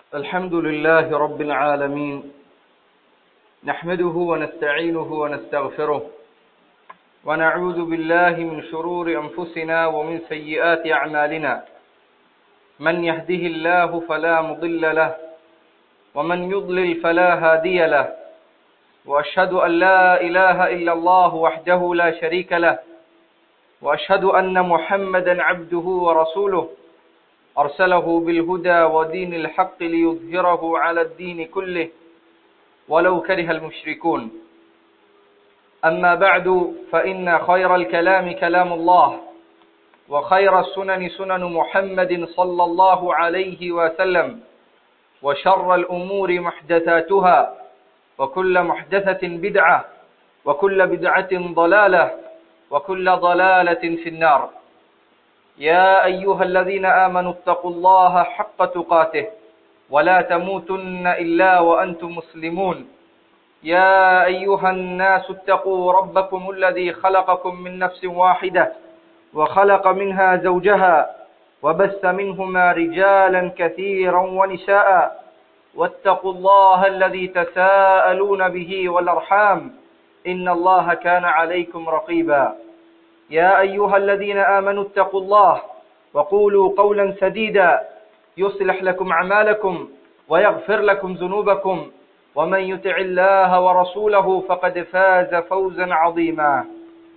الحمد لله رب العالمين نحمده ونستعينه ونستغفره ونعوذ بالله من شرور أنفسنا ومن سيئات أعمالنا من يهده الله فلا مضل له ومن يضلل فلا هادي له وأشهد أن لا إله إلا الله وحده لا شريك له وأشهد أن محمدا عبده ورسوله أرسله بالهدى ودين الحق ليظهره على الدين كله ولو كره المشركون أما بعد فإن خير الكلام كلام الله وخير السنن سنن محمد صلى الله عليه وسلم وشر الأمور محدثاتها وكل محدثة بدعة وكل بدعة ضلالة وكل ضلالة في النار يا أيها الذين آمنوا اتقوا الله حق تقاته ولا تموتن إلا وأنتم مسلمون يا أيها الناس اتقوا ربكم الذي خلقكم من نفس واحدة وخلق منها زوجها وبث منهما رجالا كثيرا ونساء واتقوا الله الذي تساءلون به والأرحام إن الله كان عليكم رقيبا يا أيها الذين آمنوا اتقوا الله وقولوا قولا سديدا يصلح لكم أعمالكم ويغفر لكم ذنوبكم ومن يطع الله ورسوله فقد فاز فوزا عظيما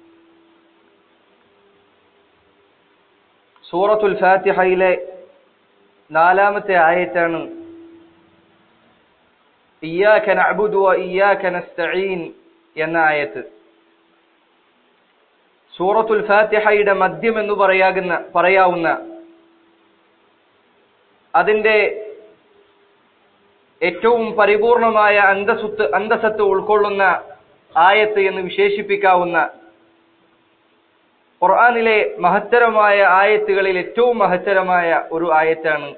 സൂറത്തുൽ ഫാത്തിഹയിലെ നാലാമത്തെ ആയത്താണ് ഇയ്യാക നഅ്ബുദു വ ഇയ്യാക നസ്തഈൻ എന്ന ആയത്ത് സൂറത്തുൽ ഫാത്തിഹയുടെ മദ്യം എന്ന് പറയാകുന്ന പറയാവുന്ന അതിന്റെ ഏറ്റവും പരിപൂർണമായ അന്തസ്സുത്ത് അന്തസത്ത് ഉൾക്കൊള്ളുന്ന ആയത്ത് എന്ന് വിശേഷിപ്പിക്കാവുന്ന ഖുർആാനിലെ മഹത്തരമായ ആയത്തുകളിൽ ഏറ്റവും മഹത്തരമായ ഒരു ആയത്താണ്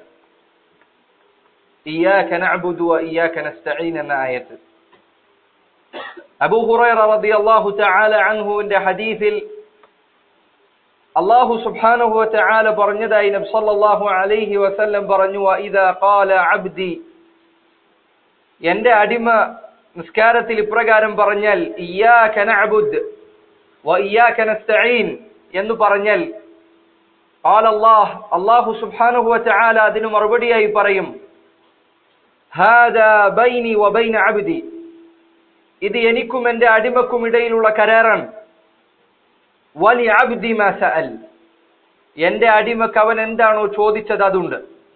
ഇയ്യാക നഅ്ബുദു വ ഇയ്യാക നസ്തഈൻ എന്ന ആയത്ത് അബൂ ഹുറൈറ റളിയല്ലാഹു തആല അൻഹുവിന്റെ ഹദീസിൽ അള്ളാഹു സുബ്ഹാനഹു വ തആല പറഞ്ഞതായി നബി സല്ലല്ലാഹു അലൈഹി വസല്ലം പറഞ്ഞു ഇദാ ഖാല അബ്ദി എന്റെ അടിമ നിസ്കാരത്തിൽ ഇപ്രകാരം പറഞ്ഞാൽ ഇയ്യാക നഅ്ബുദ് വ ഇയ്യാക നസ്തഈൻ എന്ന് പറഞ്ഞാൽ قال الله അല്ലാഹു സുബ്ഹാനഹു വ തആല അതിനു മറുപടിയായി പറയും ഹാദാ ബൈനി വ ബൈന അബ്ദി ഇത് എനിക്കും എന്റെ അടിമക്കും ഇടയിലുള്ള കരാറാണ് വലി അബ്ദി മാ സഅൽ എന്റെ അടിമക്ക് അവൻ എന്താണോ ചോദിച്ചത് അതുണ്ട്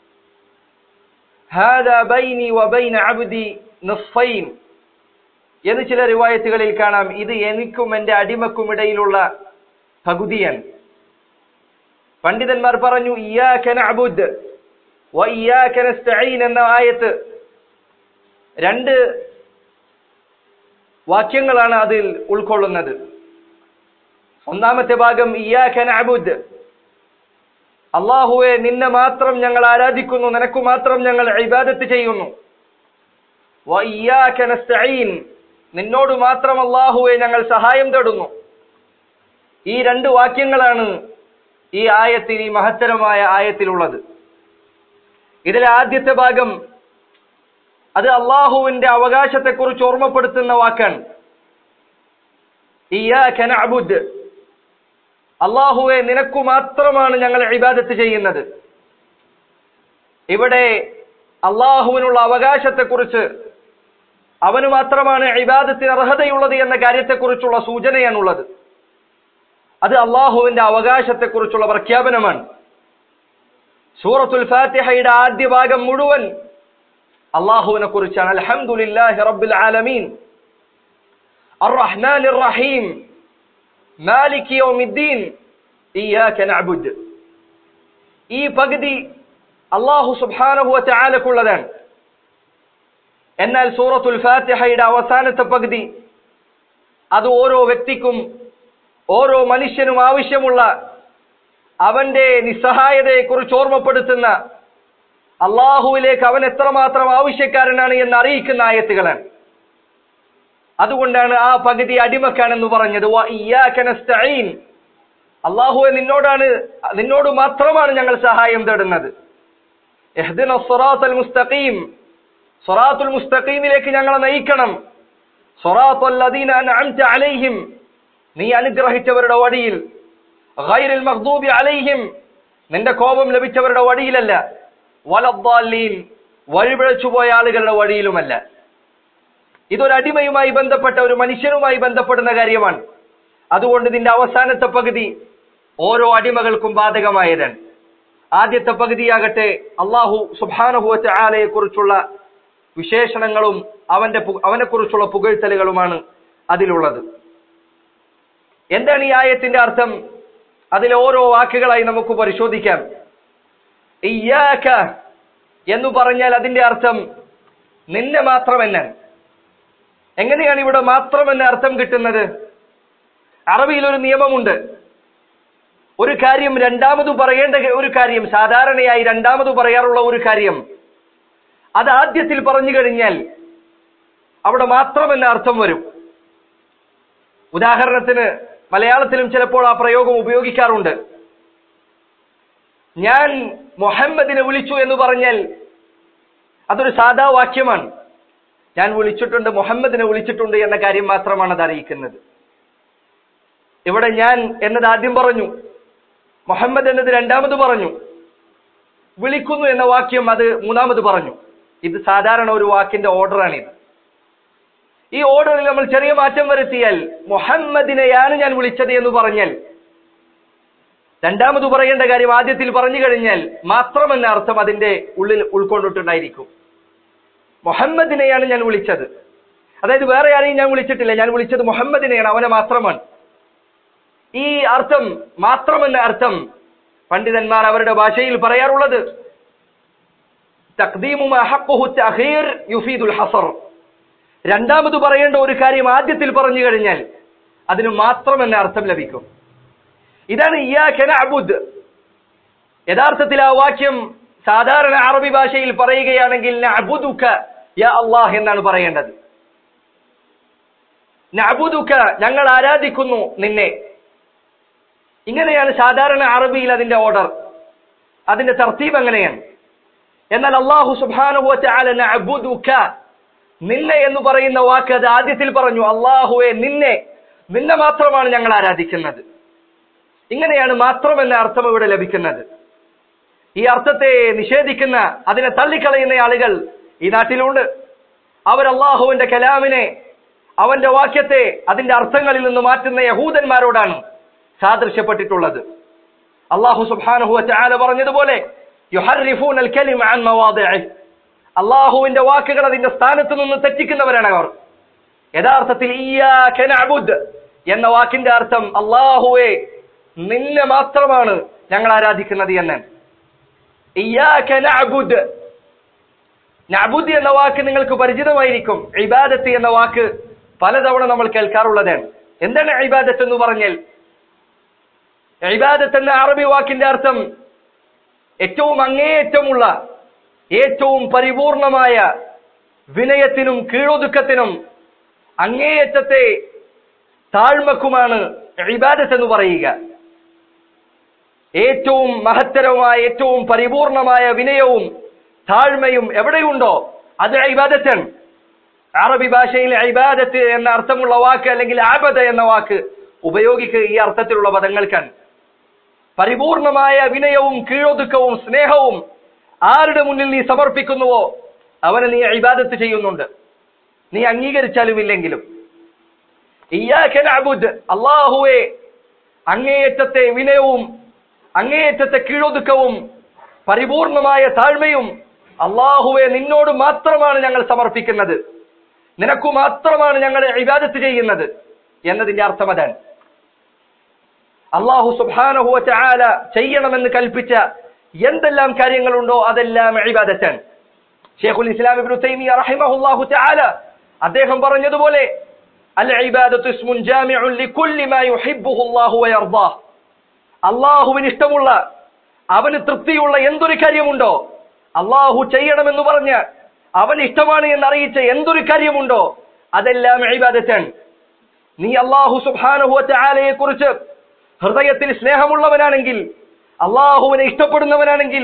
ഹാദാ ബൈനി വ ബൈന അബ്ദി നിസ്ഫൈൻ എന്ന് ചില റിവായത്തുകളിൽ കാണാം ഇത് എനിക്കും എന്റെ അടിമക്കും ഇടയിലുള്ള പകുതിയാണ് പണ്ഡിതന്മാർ പറഞ്ഞു ഇയ്യാക നഅ്ബുദ് വ ഇയ്യാക നസ്തഈൻ എന്ന ആയത്ത് രണ്ട് വാക്യങ്ങളാണ് അതിൽ ഉൾക്കൊള്ളുന്നത് ഒന്നാമത്തെ ഭാഗം ഇയ്യാക നഅ്ബുദ് അള്ളാഹുവെ നിന്നെ മാത്രം ഞങ്ങൾ ആരാധിക്കുന്നു നിനക്ക് മാത്രം ഞങ്ങൾ ഇബാദത്ത് ചെയ്യുന്നു വ ഇയ്യാക നസ്തഈൻ നിന്നോട് മാത്രം അള്ളാഹുവെ ഞങ്ങൾ സഹായം തേടുന്നു ഈ രണ്ട് വാക്യങ്ങളാണ് ഈ ആയത്തിൽ ഈ മഹത്തരമായ ആയത്തിലുള്ളത് ഇതിലെ ആദ്യത്തെ ഭാഗം അത് അള്ളാഹുവിന്റെ അവകാശത്തെക്കുറിച്ച് ഓർമ്മപ്പെടുത്തുന്ന വാക്കാണ് ഇയ്യാക നഅ്ബുദ് അള്ളാഹുവെ നിനക്കു മാത്രമാണ് ഞങ്ങൾ ഇബാദത്ത് ചെയ്യുന്നത് ഇവിടെ അള്ളാഹുവിനുള്ള അവകാശത്തെക്കുറിച്ച് അവന് മാത്രമാണ് ഇബാദത്തിന് അർഹതയുള്ളത് എന്ന കാര്യത്തെക്കുറിച്ചുള്ള സൂചനയാണുള്ളത് അത് അള്ളാഹുവിന്റെ അവകാശത്തെക്കുറിച്ചുള്ള പ്രഖ്യാപനമാണ് സൂറത്തുൽ ഫാത്തിഹയുടെ ആദ്യ ഭാഗം മുഴുവൻ അള്ളാഹുവിനെ കുറിച്ചാണ് അൽഹംദുലില്ലാഹി റബ്ബിൽ ആലമീൻ الرحمن الرحيم مالك يوم الدين إياك نعبد ഈ പകുതി അള്ളാഹു സുബ്ഹാനഹു വ തആലക്കുള്ളതാണ് എന്നാൽ സൂറത്തുൽ ഫാത്തിഹയുടെ അവസാനത്തെ പകുതി അത് ഓരോ വ്യക്തിക്കും ഓരോ മനുഷ്യനും ആവശ്യമുള്ള അവന്റെ നിസ്സഹായതയെക്കുറിച്ച് ഓർമ്മപ്പെടുത്തുന്ന അള്ളാഹുവിലേക്ക് അവൻ എത്രമാത്രം ആവശ്യക്കാരനാണ് എന്ന് അറിയിക്കുന്ന ആയത്തുകളാണ് അതുകൊണ്ടാണ് ആ പകുതി അടിമക്കാണെന്ന് പറഞ്ഞത് അള്ളാഹുവെ നിന്നോടാണ് നിന്നോട് മാത്രമാണ് ഞങ്ങൾ സഹായം തേടുന്നത് എഹ്ദിന സ്വറാത്തൽ മുസ്തഖീം സ്വറാത്തുൽ മുസ്തഖീമിലേക്ക് ഞങ്ങളെ നയിക്കണം സ്വറാത്തുൽ ലദീന അൻഅംത അലൈഹിം നീ അനുഗ്രഹിച്ചവരുടെ വഴിയിൽ ഗൈറിൽ മഗ്ദൂബി അലൈഹിം നിന്റെ കോപം ലഭിച്ചവരുടെ വഴിയിലല്ല വലദ്ദാലീൻ വഴിപിഴച്ചു പോയ ആളുകളുടെ വഴിയിലുമല്ല ഇതൊരു അടിമയുമായി ബന്ധപ്പെട്ട ഒരു മനുഷ്യനുമായി ബന്ധപ്പെടുന്ന കാര്യമാണ് അതുകൊണ്ട് ഇതിന്റെ അവസാനത്തെ പകുതി ഓരോ അടിമകൾക്കും ബാധകമായതാണ് ആദ്യത്തെ പകുതിയാകട്ടെ അള്ളാഹു സുബാനുഭവത്തെ ആലയെ കുറിച്ചുള്ള വിശേഷണങ്ങളും അവന്റെ അവനെ കുറിച്ചുള്ള പുകഴ്ത്തലുകളുമാണ് അതിലുള്ളത് എന്താണ് ഈ ആയത്തിന്റെ അർത്ഥം അതിലെ ഓരോ വാക്കുകളായി നമുക്ക് പരിശോധിക്കാം ഇയ്യാക എന്ന് പറഞ്ഞാൽ അതിന്റെ അർത്ഥം നിന്നെ മാത്രമെന്നാണ് എങ്ങനെയാണ് ഇവിടെ മാത്രമെന്ന അർത്ഥം കിട്ടുന്നത് അറബിയിൽ ഒരു നിയമമുണ്ട് ഒരു കാര്യം രണ്ടാമത് പറയേണ്ട ഒരു കാര്യം സാധാരണയായി രണ്ടാമത് പറയാറുള്ള ഒരു കാര്യം അത് ആദ്യത്തിൽ പറഞ്ഞു കഴിഞ്ഞാൽ അവിടെ മാത്രമെന്ന അർത്ഥം വരും ഉദാഹരണത്തിന് മലയാളത്തിലും ചിലപ്പോൾ ആ പ്രയോഗം ഉപയോഗിക്കാറുണ്ട് ഞാൻ മുഹമ്മദിനെ വിളിച്ചു എന്ന് പറഞ്ഞാൽ അതൊരു സാധാ വാക്യമാണ് ഞാൻ വിളിച്ചിട്ടുണ്ട് മുഹമ്മദിനെ വിളിച്ചിട്ടുണ്ട് എന്ന കാര്യം മാത്രമാണ് അത് അറിയിക്കുന്നത് ഇവിടെ ഞാൻ എന്നത് ആദ്യം പറഞ്ഞു മുഹമ്മദ് എന്നത് രണ്ടാമത് പറഞ്ഞു വിളിക്കുന്നു എന്ന വാക്യം അത് മൂന്നാമത് പറഞ്ഞു ഇത് സാധാരണ ഒരു വാക്കിന്റെ ഓർഡറാണിത് ഈ ഓർഡറിൽ നമ്മൾ ചെറിയ മാറ്റം വരുത്തിയാൽ മുഹമ്മദിനെയാണ് ഞാൻ വിളിച്ചത് എന്ന് പറഞ്ഞാൽ രണ്ടാമത് പറയേണ്ട കാര്യം ആദ്യത്തിൽ പറഞ്ഞു കഴിഞ്ഞാൽ മാത്രമെന്ന അർത്ഥം അതിന്റെ ഉള്ളിൽ ഉൾക്കൊണ്ടിട്ടുണ്ടായിരിക്കും മുഹമ്മദിനെയാണ് ഞാൻ വിളിച്ചത് അതായത് വേറെ ആരെയും ഞാൻ വിളിച്ചിട്ടില്ല ഞാൻ വിളിച്ചത് മുഹമ്മദിനെയാണ് അവനെ മാത്രമാണ് ഈ അർത്ഥം മാത്രമെന്ന അർത്ഥം പണ്ഡിതന്മാർ അവരുടെ ഭാഷയിൽ പറയാറുള്ളത് തഖ്ദീമു മാ ഹഖ്ഖുഹു തഅഖീർ യുഫീദുൽ ഹസർ രണ്ടാമത് പറയേണ്ട ഒരു കാര്യം ആദ്യത്തിൽ പറഞ്ഞു കഴിഞ്ഞാൽ അതിന് മാത്രമെന്ന അർത്ഥം ലഭിക്കും ഇതാണ് ഇയ്യാക നഅബുദ് യഥാർത്ഥത്തിൽ ആ വാക്യം സാധാരണ അറബി ഭാഷയിൽ പറയുകയാണെങ്കിൽ നഅബുദുക യാ അല്ലാഹ് എന്നാണ് പറയേണ്ടത് നഅബുദുക ഞങ്ങൾ ആരാധിക്കുന്നു നിന്നെ ഇങ്ങനെയാണ് സാധാരണ അറബിയിൽ അതിന്റെ ഓർഡർ അതിന്റെ തർത്തീബ് അങ്ങനെയാണ് എന്നാൽ അള്ളാഹു സുബാനുഭവത്തെ നിന്നെ എന്ന് പറയുന്ന വാക്ക് അത് ആദ്യത്തിൽ പറഞ്ഞു അള്ളാഹുവെ നിന്നെ നിന്നെ മാത്രമാണ് ഞങ്ങൾ ആരാധിക്കുന്നത് ഇങ്ങനെയാണ് മാത്രം എന്ന അർത്ഥം ഇവിടെ ലഭിക്കുന്നത് ഈ അർത്ഥത്തെ നിഷേധിക്കുന്ന അതിനെ തള്ളിക്കളയുന്ന ആളുകൾ ഈ നാട്ടിലുണ്ട് അവർ അള്ളാഹുവിന്റെ കലാമിനെ അവന്റെ വാക്യത്തെ അതിന്റെ അർത്ഥങ്ങളിൽ നിന്ന് മാറ്റുന്ന യഹൂദന്മാരോടാണ് സാദൃശ്യപ്പെട്ടിട്ടുള്ളത് അള്ളാഹു സുബ്ഹാനഹു ചാല പറഞ്ഞതുപോലെ യുഹർരിഫൂൻ അൽ കലിമ അൻ മവാദിഇ അള്ളാഹുവിന്റെ വാക്കുകൾ അതിന്റെ സ്ഥാനത്ത് നിന്ന് തെറ്റിക്കുന്നവരാണ് അവർ യഥാർത്ഥത്തിൽ ഇയ്യാക നഅബുദ് എന്ന വാക്കിന്റെ അർത്ഥം അള്ളാഹുവെ നിന്നെ മാത്രമാണ് ഞങ്ങൾ ആരാധിക്കുന്നത് എന്ന് ഇയ്യാക നഅബുദ് നഅബുദ് എന്ന വാക്ക് നിങ്ങൾക്ക് പരിചിതമായിരിക്കും ഇബാദത്ത് എന്ന വാക്ക് പലതവണ നമ്മൾ കേൾക്കാറുള്ളതാണ് എന്താണ് ഇബാദത്ത് എന്ന് പറഞ്ഞാൽ ഇബാദത്ത് എന്ന അറബി വാക്കിന്റെ അർത്ഥം ഏറ്റവും അങ്ങേയറ്റമുള്ള ഏറ്റവും പരിപൂർണമായ വിനയത്തിനും കീഴൊതുക്കത്തിനും അങ്ങേയറ്റത്തെ താഴ്മക്കുമാണ് ഇബാദത്ത് എന്ന് പറയുക ഏറ്റവും മഹത്തരമായ ഏറ്റവും പരിപൂർണമായ വിനയവും താഴ്മയും എവിടെയുണ്ടോ അത് ഇബാദത്താണ് അറബി ഭാഷയിൽ ഇബാദത്ത് എന്ന അർത്ഥമുള്ള വാക്ക് അല്ലെങ്കിൽ ആബദ എന്ന വാക്ക് ഉപയോഗിക്കുക ഈ അർത്ഥത്തിലുള്ള പദങ്ങൾക്കാണ് പരിപൂർണമായ വിനയവും കീഴൊതുക്കവും സ്നേഹവും ആരുടെ മുന്നിൽ നീ സമർപ്പിക്കുന്നുവോ അവനെ നീ ഇബാദത്ത് ചെയ്യുന്നുണ്ട് നീ അംഗീകരിച്ചാലും ഇല്ലെങ്കിലും അള്ളാഹുവെ അങ്ങേയറ്റത്തെ വിനയവും അങ്ങേയറ്റത്തെ കീഴൊതുക്കവും പരിപൂർണമായ താഴ്മയും അള്ളാഹുവെ നിന്നോട് മാത്രമാണ് ഞങ്ങൾ സമർപ്പിക്കുന്നത് നിനക്കു മാത്രമാണ് ഞങ്ങൾ ഇബാദത്ത് ചെയ്യുന്നത് എന്നതിന്റെ അർത്ഥം അതാണ് അള്ളാഹു സുബാനഹുവ ചാല ചെയ്യണമെന്ന് കൽപ്പിച്ച എന്തെല്ലാം കാര്യങ്ങളുണ്ടോ അതെല്ലാം ഇബാദത്താണ് ഷേഖുൽ ഇസ്ലാം ഇബ്നു തൈമിയ റഹിമഹുല്ലാഹു തആല അദ്ദേഹം പറഞ്ഞതുപോലെ അൽ ഇബാദത്തു ഇസ്മുൻ ജാമിഉൻ ലികുല്ലി മാ യുഹിബ്ബുഹു അല്ലാഹു വയർദാഹ് അള്ളാഹുവിന് ഇഷ്ടമുള്ള അവന് തൃപ്തിയുള്ള എന്തൊരു കാര്യമുണ്ടോ അള്ളാഹു ചെയ്യണമെന്ന് പറഞ്ഞ് അവൻ ഇഷ്ടമാണ് എന്ന് അറിയിച്ച എന്തൊരു കാര്യമുണ്ടോ അതെല്ലാം ഇബാദത്താണ് നീ അള്ളാഹു സുബ്ഹാനഹു തആലയെ കുറിച്ച് ഹൃദയത്തിൽ സ്നേഹമുള്ളവനാണെങ്കിൽ അള്ളാഹുവിനെ ഇഷ്ടപ്പെടുന്നവനാണെങ്കിൽ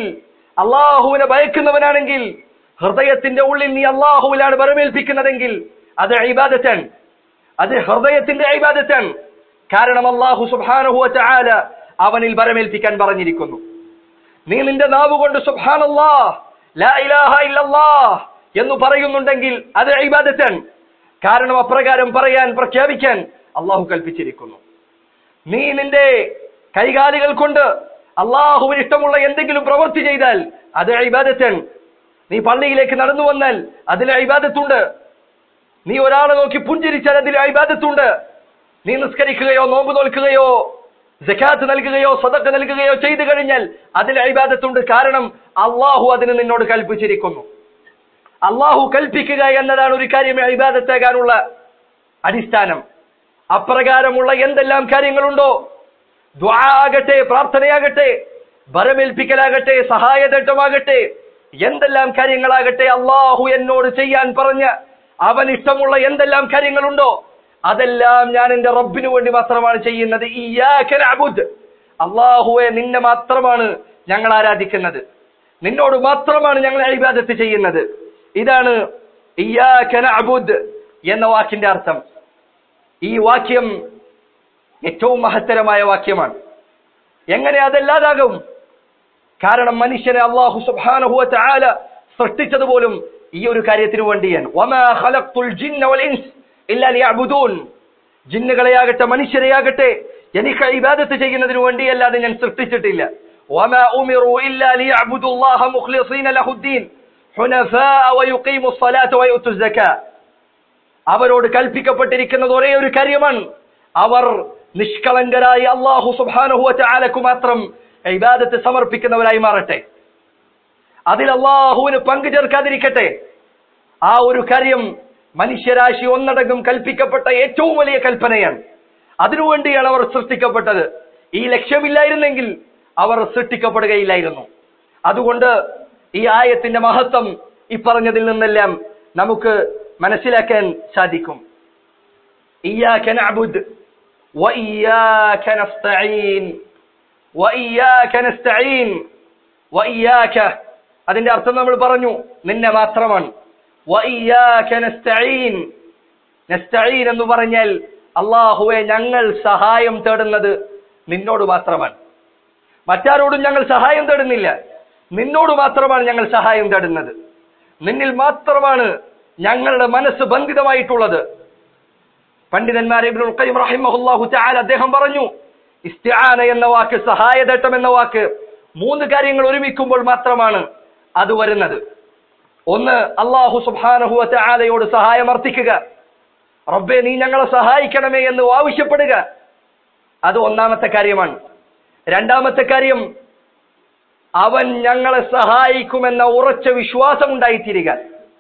അള്ളാഹുവിനെ ഭയക്കുന്നവനാണെങ്കിൽ ഹൃദയത്തിന്റെ ഉള്ളിൽ നീ അള്ളാഹുവിലാണ് വരമേൽപ്പിക്കുന്നതെങ്കിൽ അത് ഇബാദത്തൻ അത് ഹൃദയത്തിന്റെ ഇബാദത്തൻ കാരണം അള്ളാഹു സുബ്ഹാനഹു വതആല അവനിൽ വരമേൽപ്പിക്കാൻ പറഞ്ഞിരിക്കുന്നു നീ നിന്റെ നാവ് കൊണ്ട് സുബ്ഹാനല്ലാ ലാ ഇലാഹ ഇല്ലല്ലാ എന്ന് പറയുന്നുണ്ടെങ്കിൽ അത് ഇബാദത്തൻ കാരണം അപ്രകാരം പറയാൻ പ്രഖ്യാപിക്കാൻ അള്ളാഹു കൽപ്പിച്ചിരിക്കുന്നു നീ നിന്റെ കൈകാലുകൾ കൊണ്ട് അള്ളാഹുവിന് ഇഷ്ടമുള്ള എന്തെങ്കിലും പ്രവൃത്തി ചെയ്താൽ അത് ഇബാദത്തൻ നീ പള്ളിയിലേക്ക് നടന്നു വന്നാൽ അതിൽ ഇബാദത്തുണ്ട് നീ ഒരാളെ നോക്കി പുഞ്ചിരിച്ചാൽ അതിൽ ഇബാദത്തുണ്ട് നീ നിസ്കരിക്കുകയോ നോമ്പ് നോൽക്കുകയോ ജക്കാത്ത് നൽകുകയോ സദക്ക നൽകുകയോ ചെയ്തു കഴിഞ്ഞാൽ അതിൽ ഇബാദത്തുണ്ട് കാരണം അള്ളാഹു അതിന് നിന്നോട് കൽപ്പിച്ചിരിക്കുന്നു അള്ളാഹു കൽപ്പിക്കുക എന്നതാണ് ഒരു കാര്യം ഇബാദത്താകാനുള്ള അടിസ്ഥാനം അപ്രകാരമുള്ള എന്തെല്ലാം കാര്യങ്ങളുണ്ടോ ദ്വാ ആകട്ടെ പ്രാർത്ഥനയാകട്ടെ വരമേൽപ്പിക്കലാകട്ടെ സഹായതട്ടമാകട്ടെ എന്തെല്ലാം കാര്യങ്ങളാകട്ടെ അള്ളാഹു എന്നോട് ചെയ്യാൻ പറഞ്ഞ അവൻ ഇഷ്ടമുള്ള എന്തെല്ലാം കാര്യങ്ങളുണ്ടോ അതെല്ലാം ഞാൻ എന്റെ റബ്ബിനു വേണ്ടി മാത്രമാണ് ചെയ്യുന്നത് ഇയ്യാക നഅ്ബുദ് അള്ളാഹുവെ നിന്നെ മാത്രമാണ് ഞങ്ങൾ ആരാധിക്കുന്നത് നിന്നോട് മാത്രമാണ് ഞങ്ങൾ ഇബാദത്ത് ചെയ്യുന്നത് ഇതാണ് ഇയ്യാക നഅ്ബുദ് എന്ന വാക്കിന്റെ അർത്ഥം ഈ വാക്യം ഏറ്റവും മഹത്തരമായ വാക്യമാണ് എങ്ങനെ അതല്ലാതാകും കാരണം മനുഷ്യനെ അള്ളാഹു സുബ്ഹാനഹു വതആല സൃഷ്ടിച്ചത് പോലും ഈ ഒരു കാര്യത്തിന് വേണ്ടിയാണ് വമാ ഖലഖ്തുൽ ജിന്ന വൽ ഇൻസ് ഇല്ലാ ലിയഅ്ബുദൂൻ ജിന്നുകളെയാകട്ടെ മനുഷ്യരെയാകട്ടെ എനിക്ക് ഇബാദത്ത് ചെയ്യുന്നതിന് വേണ്ടിയല്ലാതെ ഞാൻ സൃഷ്ടിച്ചിട്ടില്ല വമാ ഉമിറു ഇല്ലാ ലിയഅ്ബുദുല്ലാഹ മുഖ്ലിസീന ലഹുദ്ദീൻ ഹുനഫാഅ വയുഖീമു സ്വലാത്ത വയുത്തു സക്കാ അവരോട് കൽപ്പിക്കപ്പെട്ടിരിക്കുന്നത് ഒരേ ഒരു കാര്യമാണ് അവർ നിഷ്കളങ്കരായി അള്ളാഹു സുബ്ഹാനഹു വതആലക്കു മാത്രം ഇബാദത്ത് സമർപ്പിക്കുന്നവരായി മാറട്ടെ അതിൽ അള്ളാഹുവിന് പങ്കു ചേർക്കാതിരിക്കട്ടെ ആ ഒരു കാര്യം മനുഷ്യരാശി ഒന്നടങ്കം കൽപ്പിക്കപ്പെട്ട ഏറ്റവും വലിയ കൽപ്പനയാണ് അതിനുവേണ്ടിയാണ് അവർ സൃഷ്ടിക്കപ്പെട്ടത് ഈ ലക്ഷ്യമില്ലായിരുന്നെങ്കിൽ അവർ സൃഷ്ടിക്കപ്പെടുകയില്ലായിരുന്നു അതുകൊണ്ട് ഈ ആയത്തിന്റെ മഹത്വം ഈ പറഞ്ഞതിൽ നിന്നെല്ലാം നമുക്ക് മനസ്സിലാക്കാൻ സാധിക്കും إياك نعبد وإياك نستعين وإياك نستعين وإياك അതിന്റെ അർത്ഥം നമ്മൾ പറഞ്ഞു നിന്നെ മാത്രമാണ് وإياك نستعين നസ്തഈൻ എന്ന് പറഞ്ഞാൽ അള്ളാഹുവെ ഞങ്ങൾ സഹായം തേടുന്നത് നിന്നോട് മാത്രമാണ് മറ്റാരോടും ഞങ്ങൾ സഹായം തേടുന്നില്ല നിന്നോട് മാത്രമാണ് ഞങ്ങൾ സഹായം തേടുന്നത് നിന്നിൽ മാത്രമാണ് ഞങ്ങളുടെ മനസ്സ് ബന്ധിതമായിട്ടുള്ളത് പണ്ഡിതന്മാർ ഇബ്നുൽ ഖയ്യിം റഹിമഹുല്ലാഹു തആല അദ്ദേഹം പറഞ്ഞു ഇസ്തിആന എന്ന വാക്ക് സഹായതട്ടം എന്ന വാക്ക് മൂന്ന് കാര്യങ്ങൾ ഒരുമിക്കുമ്പോൾ മാത്രമാണ് അത് വരുന്നത് ഒന്ന് അള്ളാഹു സുബ്ഹാനഹു വതആലയോട് സഹായം അർത്ഥിക്കുക റബ്ബെ നീ ഞങ്ങളെ സഹായിക്കണമേ എന്ന് ആവശ്യപ്പെടുക അത് ഒന്നാമത്തെ കാര്യമാണ് രണ്ടാമത്തെ കാര്യം അവൻ ഞങ്ങളെ സഹായിക്കുമെന്ന ഉറച്ച വിശ്വാസം ഉണ്ടായിത്തീരുക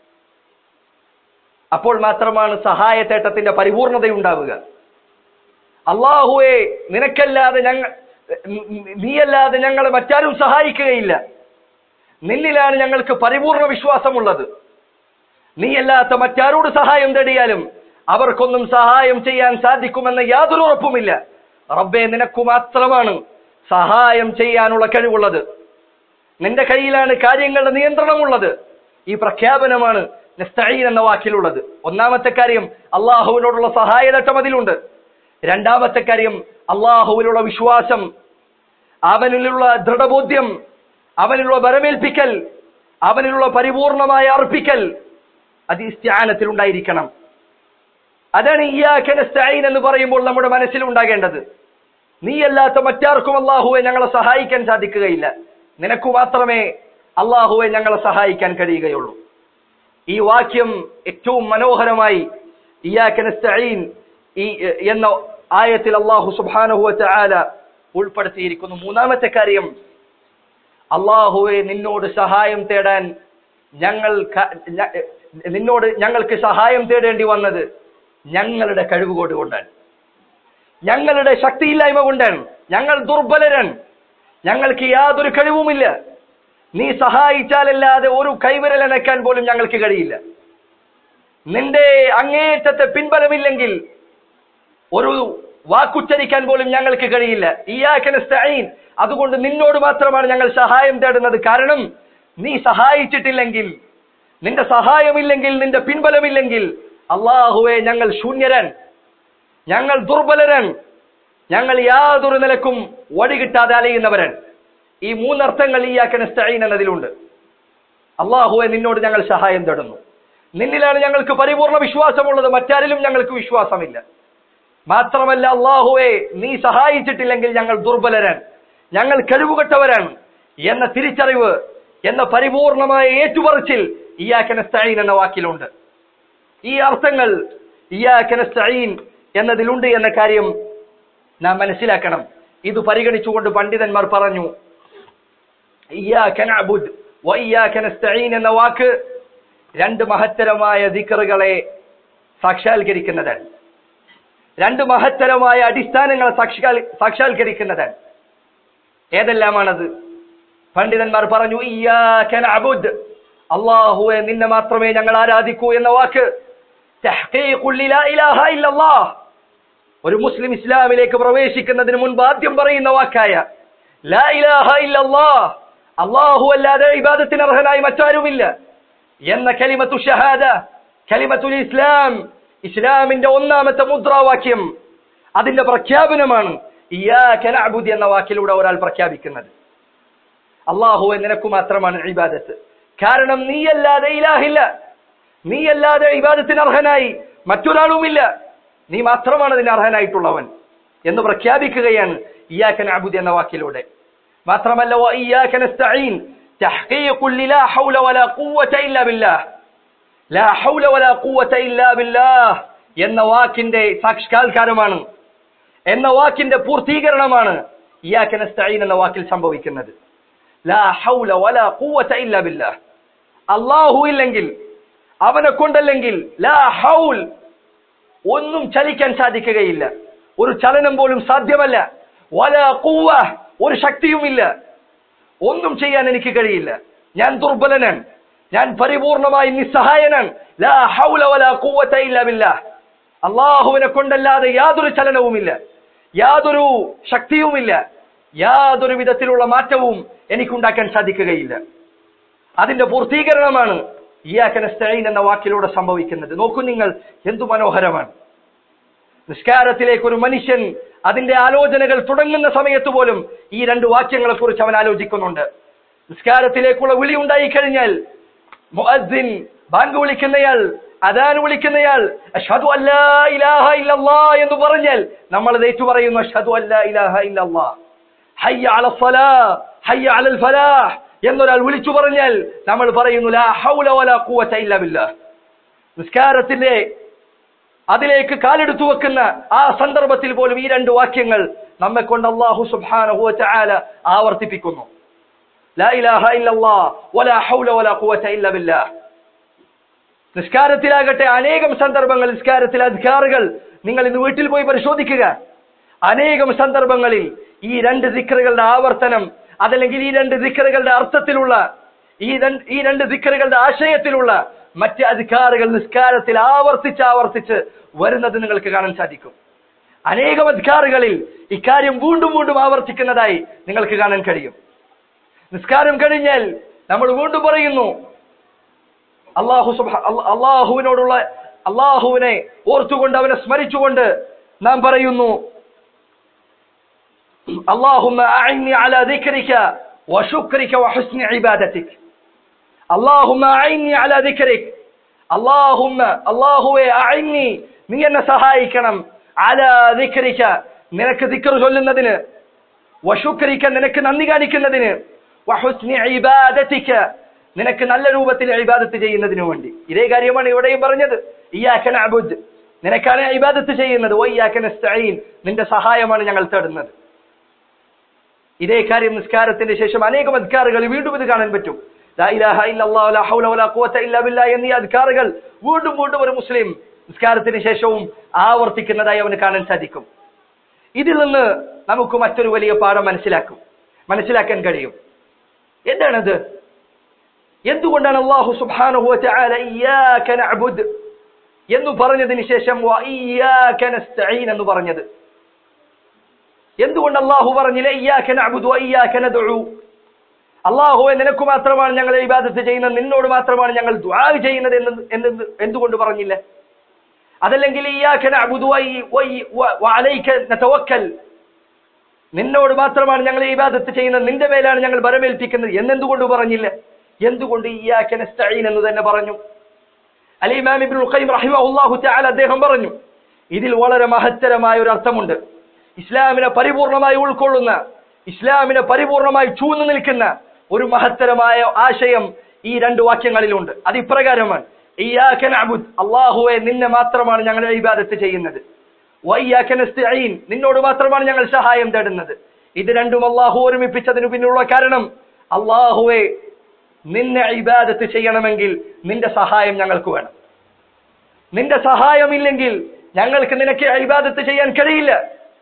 അപ്പോൾ മാത്രമാണ് സഹായത്തേട്ടത്തിന്റെ പരിപൂർണത ഉണ്ടാവുക അള്ളാഹുവെ നിനക്കല്ലാതെ ഞങ്ങൾ നീയല്ലാതെ ഞങ്ങളെ മറ്റാരും സഹായിക്കുകയില്ല നിന്നിലാണ് ഞങ്ങൾക്ക് പരിപൂർണ വിശ്വാസമുള്ളത് നീയല്ലാത്ത മറ്റാരോട് സഹായം തേടിയാലും അവർക്കൊന്നും സഹായം ചെയ്യാൻ സാധിക്കുമെന്ന യാതൊരു ഉറപ്പുമില്ല റബ്ബെ നിനക്കു മാത്രമാണ് സഹായം ചെയ്യാനുള്ള കഴിവുള്ളത് നിന്റെ കയ്യിലാണ് കാര്യങ്ങളുടെ നിയന്ത്രണമുള്ളത് ഈ പ്രഖ്യാപനമാണ് നസ്തഈൻ എന്ന വാക്കിലുള്ളത് ഒന്നാമത്തെ കാര്യം അള്ളാഹുവിനോടുള്ള സഹായതട്ടം അതിലുണ്ട് രണ്ടാമത്തെ കാര്യം അള്ളാഹുവിനുള്ള വിശ്വാസം അവനിലുള്ള ദൃഢബോധ്യം അവനിലുള്ള ബരമേൽപ്പിക്കൽ അവനിലുള്ള പരിപൂർണമായ അർപ്പിക്കൽ അത് ഇസ്ത്യാനത്തിൽ ഉണ്ടായിരിക്കണം അതാണ് ഇയ്യാക നസ്തഈൻ എന്ന് പറയുമ്പോൾ നമ്മുടെ മനസ്സിൽ ഉണ്ടാകേണ്ടത് നീയല്ലാത്ത മറ്റാർക്കും അള്ളാഹുവെ ഞങ്ങളെ സഹായിക്കാൻ സാധിക്കുകയില്ല നിനക്കു മാത്രമേ അള്ളാഹുവെ ഞങ്ങളെ സഹായിക്കാൻ കഴിയുകയുള്ളൂ ഈ വാക്യം ഏറ്റവും മനോഹരമായി ഇയ്യാക നസ്തഈൻ ഈ എന്ന ആയത്തിൽ അള്ളാഹു സുബ്ഹാനഹു വതആല ഉൾപ്പെടുത്തിയിരിക്കുന്നു മൂന്നാമത്തെ കാര്യം അള്ളാഹുവെ നിന്നോട് സഹായം തേടാൻ ഞങ്ങൾ ക- ഞ- നിന്നോട് ഞങ്ങൾക്ക് സഹായം തേടേണ്ടി വന്നത് ഞങ്ങളുടെ കഴിവുകോട് കൊണ്ടാണ് ഞങ്ങളുടെ ശക്തിയില്ലായ്മ കൊണ്ടാണ് ഞങ്ങൾ ദുർബലരാണ് ഞങ്ങൾക്ക് യാതൊരു കഴിവുമില്ല നീ സഹായിച്ചാലല്ലാതെ ഒരു കൈവിരലനക്കാൻ പോലും ഞങ്ങൾക്ക് കഴിയില്ല നിന്റെ അങ്ങേറ്റത്തെ പിൻബലമില്ലെങ്കിൽ ഒരു വാക്കുച്ചരിക്കാൻ പോലും ഞങ്ങൾക്ക് കഴിയില്ല ഇയ്യാക നസ്തഈൻ അതുകൊണ്ട് നിന്നോട് മാത്രമാണ് ഞങ്ങൾ സഹായം തേടുന്നത് കാരണം നീ സഹായിച്ചിട്ടില്ലെങ്കിൽ നിന്റെ സഹായമില്ലെങ്കിൽ നിന്റെ പിൻബലമില്ലെങ്കിൽ അള്ളാഹുവെ ഞങ്ങൾ ശൂന്യരൻ ഞങ്ങൾ ദുർബലരൻ ഞങ്ങൾ യാതൊരു നിലക്കും വടികിട്ടാതെ അലയുന്നവരൻ ഈ മൂന്നർത്ഥങ്ങൾ ഇയ്യാക നസ്തഈൻ എന്നതിലുണ്ട് അള്ളാഹുവെ നിന്നോട് ഞങ്ങൾ സഹായം തേടുന്നു നിന്നിലാണ് ഞങ്ങൾക്ക് പരിപൂർണ വിശ്വാസമുള്ളത് മറ്റാരിലും ഞങ്ങൾക്ക് വിശ്വാസമില്ല മാത്രമല്ല അള്ളാഹുവെ നീ സഹായിച്ചിട്ടില്ലെങ്കിൽ ഞങ്ങൾ ദുർബലരൻ ഞങ്ങൾ കഴിവുകെട്ടവരാണ് എന്ന തിരിച്ചറിവ് എന്ന പരിപൂർണമായ ഏറ്റുപറച്ചിൽ ഇയാക്കനസ്തഈൻ എന്ന വാക്കിലുണ്ട് ഈ അർത്ഥങ്ങൾ ഇയാക്കനസ്തഈൻ എന്നതിലുണ്ട് എന്ന കാര്യം നാം മനസ്സിലാക്കണം ഇത് പരിഗണിച്ചുകൊണ്ട് പണ്ഡിതന്മാർ പറഞ്ഞു ഇയ്യാക നഅബുദ് വ ഇയ്യാക നസ്തഈൻ എന്ന വാക്ക് രണ്ട് മഹത്തരമായ ദിക്റുകളെ സാക്ഷാത്കരിക്കുന്നതാണ് രണ്ട് മഹത്തരമായ അടിസ്ഥാനങ്ങളെ സാക്ഷാൽ സാക്ഷാത്കരിക്കുന്നതാണ് ഏതെല്ലാമാണത് പണ്ഡിതന്മാർ പറഞ്ഞു ഇയ്യാക നഅബുദ് അല്ലാഹുവെ നിന്നെ മാത്രമേ ഞങ്ങൾ ആരാധിക്കൂ എന്ന വാക്ക് തഹ്ഖീഖുൽ ലാ ഇലാഹ ഇല്ലല്ലാഹ് ഒരു മുസ്ലിം ഇസ്ലാമിലേക്ക് പ്രവേശിക്കുന്നതിന് മുൻപ് ആദ്യം പറയുന്ന വാക്കായ ലാ ഇലാഹ ഇല്ലല്ലാഹ് അല്ലാഹു അല്ലാതെ ഇബാദത്തിന് അർഹനായി മറ്റാരുമില്ല എന്ന കലിമത്തു ഷഹാദ കലിമത്തുൽ ഇസ്ലാം ഇസ്ലാമിന്റെ ഒന്നാമത്തെ മുദ്രാവാക്യം അതിന്റെ പ്രഖ്യാപനമാണ് ഇയ്യാക നഅബുദ് എന്ന വാക്കിലൂടെ ഒരാൾ പ്രഖ്യാപിക്കുന്നത് അള്ളാഹുവെ നിനക്ക് മാത്രമാണ് ഇബാദത്ത് കാരണം നീയല്ലാതെ ഇലാഹില്ല നീയല്ലാതെ ഇബാദത്തിന് അർഹനായി മറ്റൊരാളുമില്ല നീ മാത്രമാണ് അതിന് അർഹനായിട്ടുള്ളവൻ എന്ന് പ്രഖ്യാപിക്കുകയാണ് ഇയാക്കൻ അബുദ് എന്ന വാക്കിലൂടെ മാത്രമല്ല وإياك نستعين تحقيق لا حول ولا قوة إلا بالله لا حول ولا قوة إلا بالله എന്ന വാക്കിന്റെ സാക്ഷാത്കാരമാണ് എന്ന വാക്കിന്റെ പൂർത്തീകരണമാണ് ഇയാക്കൻ നസ്തഈൻ എന്ന വാക്കിൽ സംഭവിക്കുന്നത് ലാ ഹൗല വലാ ഖുവത ഇല്ല ബില്ലാഹ് അല്ലാഹു ഇല്ലെങ്കിൽ അവനെ കൊണ്ടല്ലെങ്കിൽ ലാ ഹൗൽ ഒന്നും ചലിക്കാൻ സാധിക്കുകയില്ല ഒരു ചലനം പോലും സാധ്യമല്ല വലാ ഖുവ ഒരു ശക്തിയുമില്ല ഒന്നും ചെയ്യാൻ എനിക്ക് കഴിയില്ല ഞാൻ ദുർബലനാണ് ഞാൻ പരിപൂർണമായി നിസ്സഹായനാണ് ലാ ഹൗല വലാ ഖുവത ഇല്ല ബില്ലാഹ് അള്ളാഹുവിനെ കൊണ്ടല്ലാതെ യാതൊരു ചലനവുമില്ല യാതൊരു ശക്തിയുമില്ല യാതൊരു വിധത്തിലുള്ള മാറ്റവും എനിക്കുണ്ടാക്കാൻ സാധിക്കുകയില്ല അതിന്റെ പൂർത്തീകരണമാണ് ഇയാക്കനസ്തൈൻ എന്ന വാക്കിലൂടെ സംഭവിക്കുന്നത് നോക്കൂ നിങ്ങൾ എന്തു മനോഹരമാണ് നിസ്കാരത്തിലേക്ക് ഒരു മനുഷ്യൻ അതിന്റെ ആലോചനകൾ തുടങ്ങുന്ന സമയത്ത് പോലും ഈ രണ്ട് വാക്യങ്ങളെ കുറിച്ച് അവൻ ആലോചിക്കുന്നുണ്ട് നിസ്കാരത്തിലേക്കുള്ള വിളി ഉണ്ടായി കഴിഞ്ഞാൽ മുഅദ്ദിൻ ബാങ്ക് വിളിക്കുന്നയാൾ അദാൻ വിളിക്കുന്നയാൾ അഷ്ഹദു അല്ലാ ഇലാഹ ഇല്ലല്ലാ എന്ന് പറഞ്ഞാൽ നമ്മൾ അത് ഏറ്റുപറയുന്നു അഷ്ഹദു അല്ലാ ഇലാഹ ഇല്ലല്ലാ ഹയ്യ അല സ്വലാ ഹയ്യ അലൽ ഫലാഹ് എന്നൊരാൾ വിളിച്ചു പറഞ്ഞാൽ നമ്മൾ പറയുന്നു ലാ ഹൗല വലാ ഖുവത ഇല്ല ബില്ലാഹ് നിസ്കാരത്തിന്റെ അതിലേക്ക് കാലെടുത്തു വെക്കുന്ന ആ സന്ദർഭത്തിൽ പോലും ഈ രണ്ട് വാക്യങ്ങൾ നമ്മെ കൊണ്ട് അല്ലാഹു സുബ്ഹാനഹു വ തആല ആവർത്തിപ്പിക്കുന്നു ലാ ഇലാഹ ഇല്ലല്ലാ വലാ ഹൗല വലാ ഖുവത ഇല്ല ബില്ലാഹ് നിസ്കാരത്തിലാകട്ടെ അനേകം സന്ദർഭങ്ങൾ നിസ്കാരത്തിലെ അധികാറുകൾ നിങ്ങൾ ഇന്ന് വീട്ടിൽ പോയി പരിശോധിക്കുക അനേകം സന്ദർഭങ്ങളിൽ ഈ രണ്ട് ദിക്കറുകളുടെ ആവർത്തനം അതല്ലെങ്കിൽ ഈ രണ്ട് ദിക്കറുകളുടെ അർത്ഥത്തിലുള്ള ഈ രണ്ട് ഈ രണ്ട് ദിക്കറുകളുടെ ആശയത്തിലുള്ള മറ്റ് അധികാറുകൾ നിസ്കാരത്തിൽ ആവർത്തിച്ച് ആവർത്തിച്ച് വരുന്നത് നിങ്ങൾക്ക് കാണാൻ സാധിക്കും അനേകം അധികാറുകളിൽ ഇക്കാര്യം വീണ്ടും വീണ്ടും ആവർത്തിക്കുന്നതായി നിങ്ങൾക്ക് കാണാൻ കഴിയും നിസ്കാരം കഴിഞ്ഞാൽ നമ്മൾ വീണ്ടും പറയുന്നു അള്ളാഹു സുബ്ഹാ അള്ളാഹുവിനോടുള്ള അള്ളാഹുവിനെ ഓർത്തുകൊണ്ട് അവനെ സ്മരിച്ചുകൊണ്ട് നാം പറയുന്നു اللهم أعني على ذكرك وشكرك وحسن عبادتك اللهم أعني على ذكرك اللهم الله أعني നീ എന്നെ സഹായിക്കണം അല ദിക്രിക്ക നിനക്ക് ദിക്ർ ചൊല്ലുന്നതിന് വശുക്രിക്ക നിനക്ക് നന്ദി കാണിക്കുന്നതിന് വഹുസ്നി ഇബാദത്തിക്ക നിനക്ക് നല്ല രൂപത്തിൽ ഇബാദത്ത് ചെയ്യുന്നതിനു വേണ്ടി ഇതേ കാര്യമാണ് ഇവിടെയും പറഞ്ഞത് ഇയാക്കൻ അബുദ് നിനക്കാണ് ഇബാദത്ത് ചെയ്യുന്നത് വയ്യാക്കൻ നിന്റെ സഹായമാണ് ഞങ്ങൾ തേടുന്നത് ഇതേ കാര്യം നിസ്കാരത്തിന്റെ ശേഷം അനേകം അധികാറുകൾ വീണ്ടും ഇത് കാണാൻ പറ്റും ലാ ഇലാഹ ഇല്ലല്ലാഹു ലാ ഹൗല വലാ ഖുവത ഇല്ലാ ബില്ലാഹ് എന്നീ അധികാറുകൾ വീണ്ടും വീണ്ടും ഒരു മുസ്ലിം നിസ്കാരത്തിന് ശേഷവും ആവർത്തിക്കുന്നതായി അവന് കാണാൻ സാധിക്കും ഇതിൽ നിന്ന് നമുക്ക് മറ്റൊരു വലിയ പാഠം മനസ്സിലാക്കും മനസ്സിലാക്കാൻ കഴിയും എന്താണത് എന്തുകൊണ്ടാണ് അള്ളാഹു സുബ്ഹാനഹു വതആല ഇയ്യാക നഅബുദ് എന്ന് പറഞ്ഞതിന് ശേഷം വഇയ്യാക നസ്തഈൻ എന്ന് പറഞ്ഞത് എന്തുകൊണ്ട് അള്ളാഹു പറഞ്ഞില്ല ഇയ്യാക നഅ്ബുദു വ ഇയ്യാക നദ്ഉ അള്ളാഹുവെ നിനക്ക് മാത്രമാണ് ഞങ്ങൾ ഇബാദത്ത് ചെയ്യുന്നത് നിന്നോട് മാത്രമാണ് ഞങ്ങൾ ദുആ ചെയ്യുന്നത് എന്ന് എന്ന് എന്തുകൊണ്ട് പറഞ്ഞില്ല അതല്ലെങ്കിൽ ഇയ്യാക നഅ്ബുദു വ ഇ- വ ഇ- വ- വ അലൈക നതവക്കൽ നിന്നോട് മാത്രമാണ് ഞങ്ങൾ ഇബാദത്ത് ചെയ്യുന്നത് നിന്റെ മേലാണ് ഞങ്ങൾ ബരമേൽപ്പിക്കുന്നത് എന്നെന്തുകൊണ്ട് പറഞ്ഞില്ല എന്തുകൊണ്ട് ഇയ്യാക നസ്തഈൻ എന്ന് തന്നെ പറഞ്ഞു അൽ ഇമാം ഇബ്നുൽ ഖയ്യിം റഹിമഹുല്ലാഹു തആല അദ്ദേഹം പറഞ്ഞു ഇതിൽ വളരെ മഹത്തരമായ ഒരു അർത്ഥമുണ്ട് ഇസ്ലാമിനെ പരിപൂർണമായി ഉൾക്കൊള്ളുന്ന ഇസ്ലാമിനെ പരിപൂർണമായി ചൂന്നു നിൽക്കുന്ന ഒരു മഹത്തരമായ ആശയം ഈ രണ്ട് വാക്യങ്ങളിലുണ്ട് അത് ഇപ്രകാരമാണ് ഇയ്യാക നഅ്ബുദ് അല്ലാഹുവേ നിന്നെ മാത്രമാണ് ഞങ്ങൾ ഇബാദത്ത് ചെയ്യുന്നത് വയ്യാക നസ്തഈൻ നിന്നോട് മാത്രമാണ് ഞങ്ങൾ സഹായം തേടുന്നത് ഇത് രണ്ടും അള്ളാഹു ഒരുമിപ്പിച്ചതിനു പിന്നിലുള്ള കാരണം അള്ളാഹുവെ നിന്നെ ഇബാദത്ത് ചെയ്യണമെങ്കിൽ നിന്റെ സഹായം ഞങ്ങൾക്ക് വേണം നിന്റെ സഹായമില്ലെങ്കിൽ ഞങ്ങൾക്ക് നിനക്ക് ഇബാദത്ത് ചെയ്യാൻ കഴിയില്ല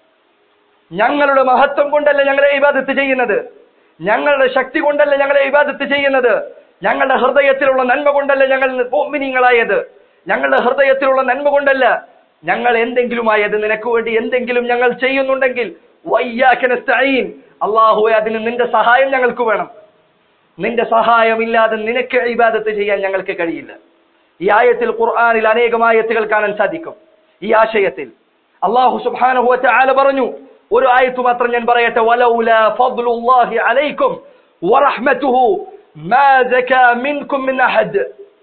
ഞങ്ങളുടെ മഹത്വം കൊണ്ടല്ല ഞങ്ങളെ ഇബാദത്ത് ചെയ്യുന്നത് ഞങ്ങളുടെ ശക്തി കൊണ്ടല്ല ഞങ്ങളെ ഇബാദത്ത് ചെയ്യുന്നത് ഞങ്ങളുടെ ഹൃദയത്തിലുള്ള നന്മ കൊണ്ടല്ല ഞങ്ങൾ മോമിനിങ്ങളായത് ഞങ്ങളുടെ ഹൃദയത്തിലുള്ള നന്മ കൊണ്ടല്ല ഞങ്ങൾ എന്തെങ്കിലുമായത് നിനക്ക് വേണ്ടി എന്തെങ്കിലും ഞങ്ങൾ ചെയ്യുന്നുണ്ടെങ്കിൽ വയ്യാക്കനസ്തഈൻ അള്ളാഹുവെ അതിന് നിന്റെ സഹായം ഞങ്ങൾക്ക് വേണം നിന്റെ സഹായമില്ലാതെ നിനക്ക് ഇബാദത്ത് ചെയ്യാൻ ഞങ്ങൾക്ക് കഴിയില്ല ഈ ആയത്തിൽ ഖുർആനിൽ അനേകം ആയത്തുകൾ കാണാൻ സാധിക്കും ഈ ആശയത്തിൽ അള്ളാഹു സുബ്ഹാനഹു വതആല പറഞ്ഞു ഒരു ആയത്ത് മാത്രം ഞാൻ പറയട്ടെ വലൗല ഫദ്ലുല്ലാഹി അലൈക്കും വറഹ്മതുഹു മാ സകാ മിൻകും മിൻ അഹദ്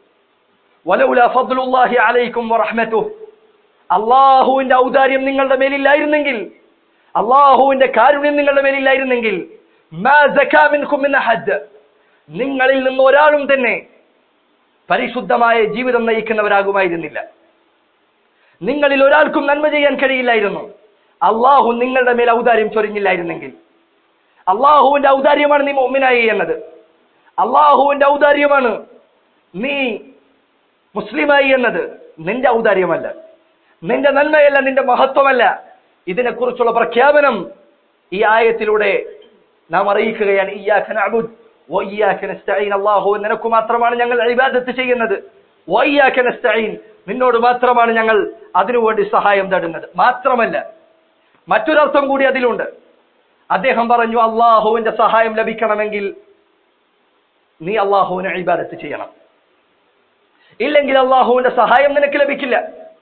വലൗല ഫദ്ലുല്ലാഹി അലൈക്കും വറഹ്മതുഹു അള്ളാഹുവിന്റെ ഔദാര്യം നിങ്ങളുടെ മേലില്ലായിരുന്നെങ്കിൽ അള്ളാഹുവിന്റെ കാരുണ്യം നിങ്ങളുടെ മേലില്ലായിരുന്നെങ്കിൽ മാ സകാ മിൻകും മിൻ അഹദ് നിങ്ങളിൽ നിന്ന് ഒരാളും തന്നെ പരിശുദ്ധമായ ജീവിതം നയിക്കുന്നവരാകുമായിരുന്നില്ല നിങ്ങളിൽ ഒരാൾക്കും നന്മ ചെയ്യാൻ കഴിയില്ലായിരുന്നു അള്ളാഹു നിങ്ങളുടെ മേൽ ഔദാര്യം ചൊരിഞ്ഞില്ലായിരുന്നെങ്കിൽ അള്ളാഹുവിന്റെ ഔദാര്യമാണ് നീ മോമിനായി എന്നത് അള്ളാഹുവിന്റെ ഔദാര്യമാണ് നീ മുസ്ലിമായി എന്നത് നിന്റെ ഔദാര്യമല്ല നിന്റെ നന്മയല്ല നിന്റെ മഹത്വമല്ല ഇതിനെക്കുറിച്ചുള്ള പ്രഖ്യാപനം ഈ ആയത്തിലൂടെ നാം അറിയിക്കുകയാണ് ഇയ്യാക നഅ്ബുദ് വയ്യാക നസ്തഈൻ അല്ലാഹു നിനക്ക് മാത്രമാണ് ഞങ്ങൾ ഇബാദത്ത് ചെയ്യുന്നത് വയ്യാക നസ്തഈൻ നിന്നോട് മാത്രമാണ് ഞങ്ങൾ അതിനുവേണ്ടി സഹായം തേടുന്നത് മാത്രമല്ല മറ്റൊരർത്ഥം കൂടി അതിലുണ്ട് അദ്ദേഹം പറഞ്ഞു അള്ളാഹുവിന്റെ സഹായം ലഭിക്കണമെങ്കിൽ നീ അള്ളാഹുവിനെ ഇബാദത്ത് ചെയ്യണം ഇല്ലെങ്കിൽ അള്ളാഹുവിന്റെ സഹായം നിനക്ക് ലഭിക്കില്ല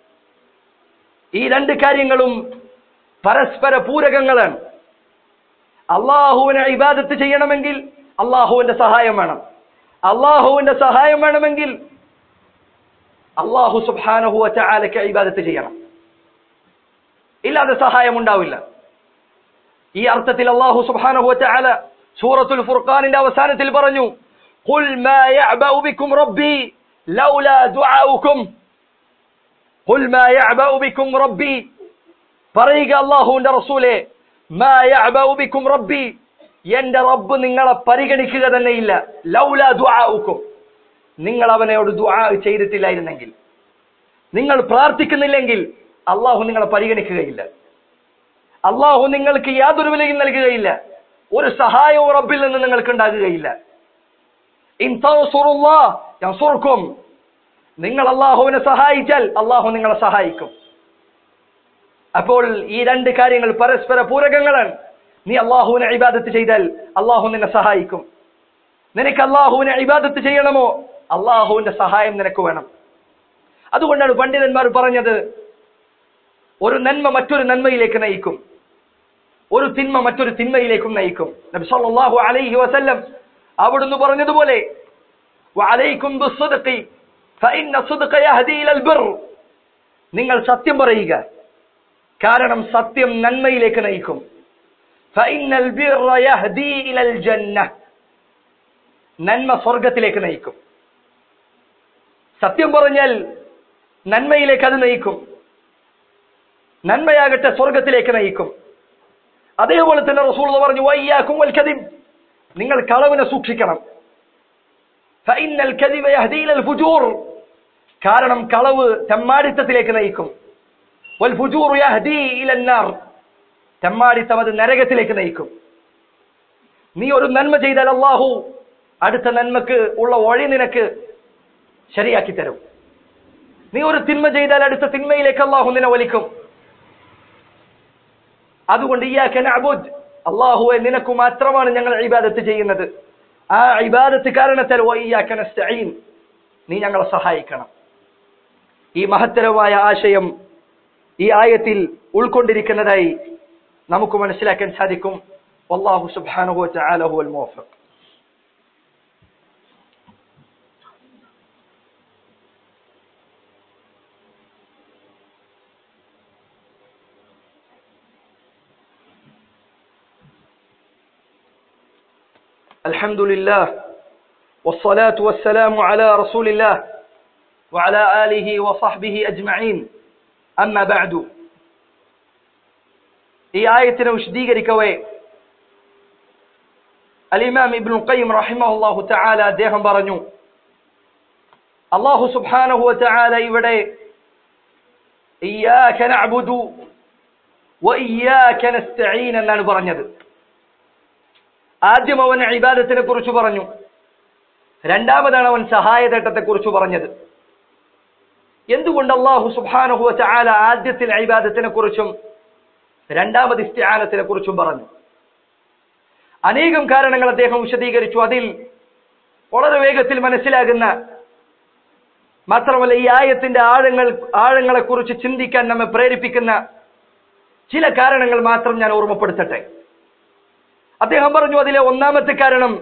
ഈ രണ്ട് കാര്യങ്ങളും പരസ്പര പൂരകങ്ങളാണ് അള്ളാഹുവിനെ ഇബാദത്ത് ചെയ്യണമെങ്കിൽ അള്ളാഹുവിന്റെ സഹായം വേണം അള്ളാഹുവിന്റെ സഹായം വേണമെങ്കിൽ അള്ളാഹു സുബ്ഹാനഹു വതആലയ്ക്ക് ഇബാദത്ത് ചെയ്യണം ഇല്ലാതെ സഹായം ഉണ്ടാവില്ല ഈ അർത്ഥത്തിൽ അള്ളാഹു സുബ്ഹാനഹു വതആല സൂറത്തുൽ ഫുർഖാനിന്റെ അവസാനത്തിൽ പറഞ്ഞു ഖുൽ മാ യഅബഉ ബിക്കും റബ്ബി ലൗലാ ദുആഉക്കും ഖുൽ മാ യഅബഉ ബിക്കും റബ്ബി പറയുക അള്ളാഹുവിന്റെ റസൂലെ മാ യഅബഉ ബിക്കും റബ്ബി എന്റെ റബ്ബ് നിങ്ങളെ പരിഗണിക്കുക തന്നെയില്ല ലൗലാ ദുആഉക്കും നിങ്ങൾ അവനോട് ദുആ ചെയ്തിട്ടില്ലായിരുന്നെങ്കിൽ നിങ്ങൾ പ്രാർത്ഥിക്കുന്നില്ലെങ്കിൽ അള്ളാഹു നിങ്ങളെ പരിഗണിക്കുകയില്ല അള്ളാഹു നിങ്ങൾക്ക് യാതൊരു വിലയും നൽകുകയില്ല ഒരു സഹായവും റബ്ബിൽ നിന്ന് നിങ്ങൾക്ക് ഉണ്ടാകുകയില്ല ഇൻ തൻസുറുല്ലാഹ് യൻസുർക്കും നിങ്ങൾ അള്ളാഹുവിനെ സഹായിച്ചാൽ അള്ളാഹു നിങ്ങളെ സഹായിക്കും അപ്പോൾ ഈ രണ്ട് കാര്യങ്ങൾ പരസ്പര പൂരകങ്ങളാണ് നീ അള്ളാഹുവിനെ ഇബാദത്ത് ചെയ്താൽ അള്ളാഹു നിന്നെ സഹായിക്കും നിനക്ക് അള്ളാഹുവിനെ ഇബാദത്ത് ചെയ്യണമോ അള്ളാഹുവിന്റെ സഹായം നിനക്ക് വേണം അതുകൊണ്ടാണ് പണ്ഡിതന്മാർ പറഞ്ഞത് ഒരു നന്മ മറ്റൊരു നന്മയിലേക്ക് നയിക്കും ഒരു തിന്മ മറ്റൊരു തിന്മയിലേക്കും നയിക്കും നബി സല്ലല്ലാഹു അലൈഹി വസല്ലം അവിടുന്ന് പറഞ്ഞതുപോലെ വഅലൈക്കും ബിസ്സദ്ഖി ഫഇന്ന الصدق يهدي الى البر നിങ്ങൾ സത്യം പറയുക കാരണം സത്യം നന്മയിലേക്ക് നയിക്കും فإن البر يهدي إلى الجنة നന്മ സ്വർഗത്തിലേക്ക് നയിക്കും സത്യം പറഞ്ഞാൽ നന്മയിലേക്ക് അത് നയിക്കും നന്മയാകട്ടെ സ്വർഗത്തിലേക്ക് നയിക്കും അതേപോലെ തന്നെ റസൂൾ പറഞ്ഞു വയ്യാക്കും വൽ കദിം നിങ്ങൾ കളവിനെ സൂക്ഷിക്കണം فإن الكذب يهدي إلى الفجور കാരണം കളവ് തെമ്മാടിത്തത്തിലേക്ക് നയിക്കും വൽ ഫുജൂർ യഹ്ദി ഇല النار തെമ്മാടിത്തം അത് നരകത്തിലേക്ക് നയിക്കും നീ ഒരു നന്മ ചെയ്താൽ അള്ളാഹു അടുത്ത നന്മക്ക് ഉള്ള വഴി നിനക്ക് ശരിയാക്കി തരും നീ ഒരു തിന്മ ചെയ്താൽ അടുത്ത തിന്മയിലേക്ക് അള്ളാഹു നിന്നെ വലിക്കും അതുകൊണ്ട് ഇയാക്ക നഅബുദ് അള്ളാഹുവെ നിനക്ക് മാത്രമാണ് ഞങ്ങൾ ഇബാദത്ത് ചെയ്യുന്നത് ആ ഇബാദത്ത് കാരണത്താൽ വയ്യാക്ക നസ്തഈൻ നീ ഞങ്ങളെ സഹായിക്കണം ഈ മഹത്തരമായ ആശയം ഈ ആയത്തിൽ ഉൾക്കൊണ്ടിരിക്കുന്നതായി നമുക്ക് മനസ്സിലാക്കാൻ സാധിക്കും വല്ലാഹു സുബ്ഹാനഹു വതആല ഹുവൽ മുവഫിഖ് الحمد لله والصلاة والسلام على رسول الله وعلى آله وصحبه أجمعين أما بعد ഈ ആയത്തിനെ വിശദീകരിക്കവേ അലിമാം ഇബ്നു ഖയ്യിം റഹിമഹുല്ലാഹു തആല അദ്ദേഹം പറഞ്ഞു അല്ലാഹു സുബ്ഹാനഹു വതആല ഇവിടെ ഇയ്യാക നഅബുദു വഇയ്യാക നസ്തഈൻ എന്നാണ് പറഞ്ഞത് ആദ്യം അവൻ ഇബാദത്തിനെ കുറിച്ച് പറഞ്ഞു രണ്ടാമതാണ് അവൻ സഹായതേട്ടത്തെ കുറിച്ച് പറഞ്ഞത് എന്തുകൊണ്ട് അള്ളാഹു സുബാനഹു ചാല ആദ്യത്തിൽ ഇബാദത്തിനെ കുറിച്ചും രണ്ടാമത് ഇസ്തിആനത്തിനെ കുറിച്ചും പറഞ്ഞു അനേകം കാരണങ്ങൾ അദ്ദേഹം വിശദീകരിച്ചു അതിൽ വളരെ വേഗത്തിൽ മനസ്സിലാകുന്ന മാത്രമല്ല ഈ ആയത്തിന്റെ ആഴങ്ങൾ ആഴങ്ങളെ കുറിച്ച് ചിന്തിക്കാൻ നമ്മെ പ്രേരിപ്പിക്കുന്ന ചില കാരണങ്ങൾ മാത്രം ഞാൻ ഓർമ്മപ്പെടുത്തട്ടെ അദ്ദേഹം പറഞ്ഞു അതിലെ ഒന്നാമത്തെ കാരണം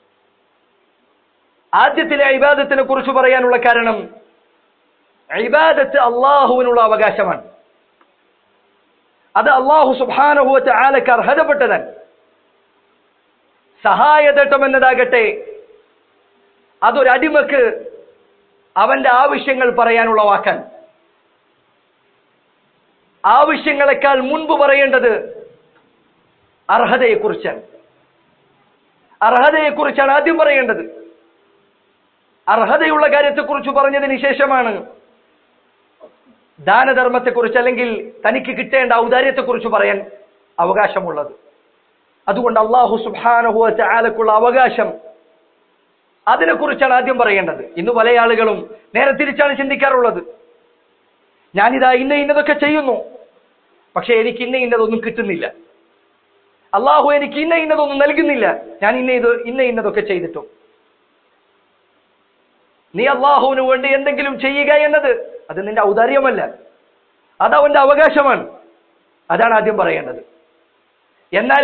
ആദ്യത്തിലെ ഇബാദത്തിനെ കുറിച്ച് പറയാനുള്ള കാരണം ഇബാദത്ത് അള്ളാഹുവിനുള്ള അവകാശമാണ് അത് അള്ളാഹു സുബാനഹുവത്ത് ആലക്ക് അർഹതപ്പെട്ടതാണ് സഹായതട്ടം എന്നതാകട്ടെ അതൊരടിമക്ക് അവന്റെ ആവശ്യങ്ങൾ പറയാനുള്ള വാക്കാൻ ആവശ്യങ്ങളെക്കാൾ മുൻപ് പറയേണ്ടത് അർഹതയെക്കുറിച്ചാണ് അർഹതയെക്കുറിച്ചാണ് ആദ്യം പറയേണ്ടത് അർഹതയുള്ള കാര്യത്തെക്കുറിച്ച് പറഞ്ഞതിന് ശേഷമാണ് ദാനധർമ്മത്തെക്കുറിച്ച് അല്ലെങ്കിൽ തനിക്ക് കിട്ടേണ്ട ഔദാര്യത്തെക്കുറിച്ച് പറയാൻ അവകാശമുള്ളത് അതുകൊണ്ട് അള്ളാഹു സുബാനഹു ആലക്കുള്ള അവകാശം അതിനെക്കുറിച്ചാണ് ആദ്യം പറയേണ്ടത് ഇന്ന് പല ആളുകളും നേരെ തിരിച്ചാണ് ചിന്തിക്കാറുള്ളത് ഞാനിതാ ഇന്ന ഇന്നതൊക്കെ ചെയ്യുന്നു പക്ഷെ എനിക്ക് ഇന്ന ഇന്നതൊന്നും കിട്ടുന്നില്ല അള്ളാഹു എനിക്ക് ഇന്ന ഇന്നതൊന്നും നൽകുന്നില്ല ഞാൻ ഇന്ന ഇത് ഇന്ന ഇന്നതൊക്കെ ചെയ്തിട്ടും നീ അള്ളാഹുവിന് വേണ്ടി എന്തെങ്കിലും ചെയ്യുക എന്നത് അത് നിന്റെ ഔദാര്യമല്ല അത് അവന്റെ അവകാശമാണ് അതാണ് ആദ്യം പറയേണ്ടത് എന്നാൽ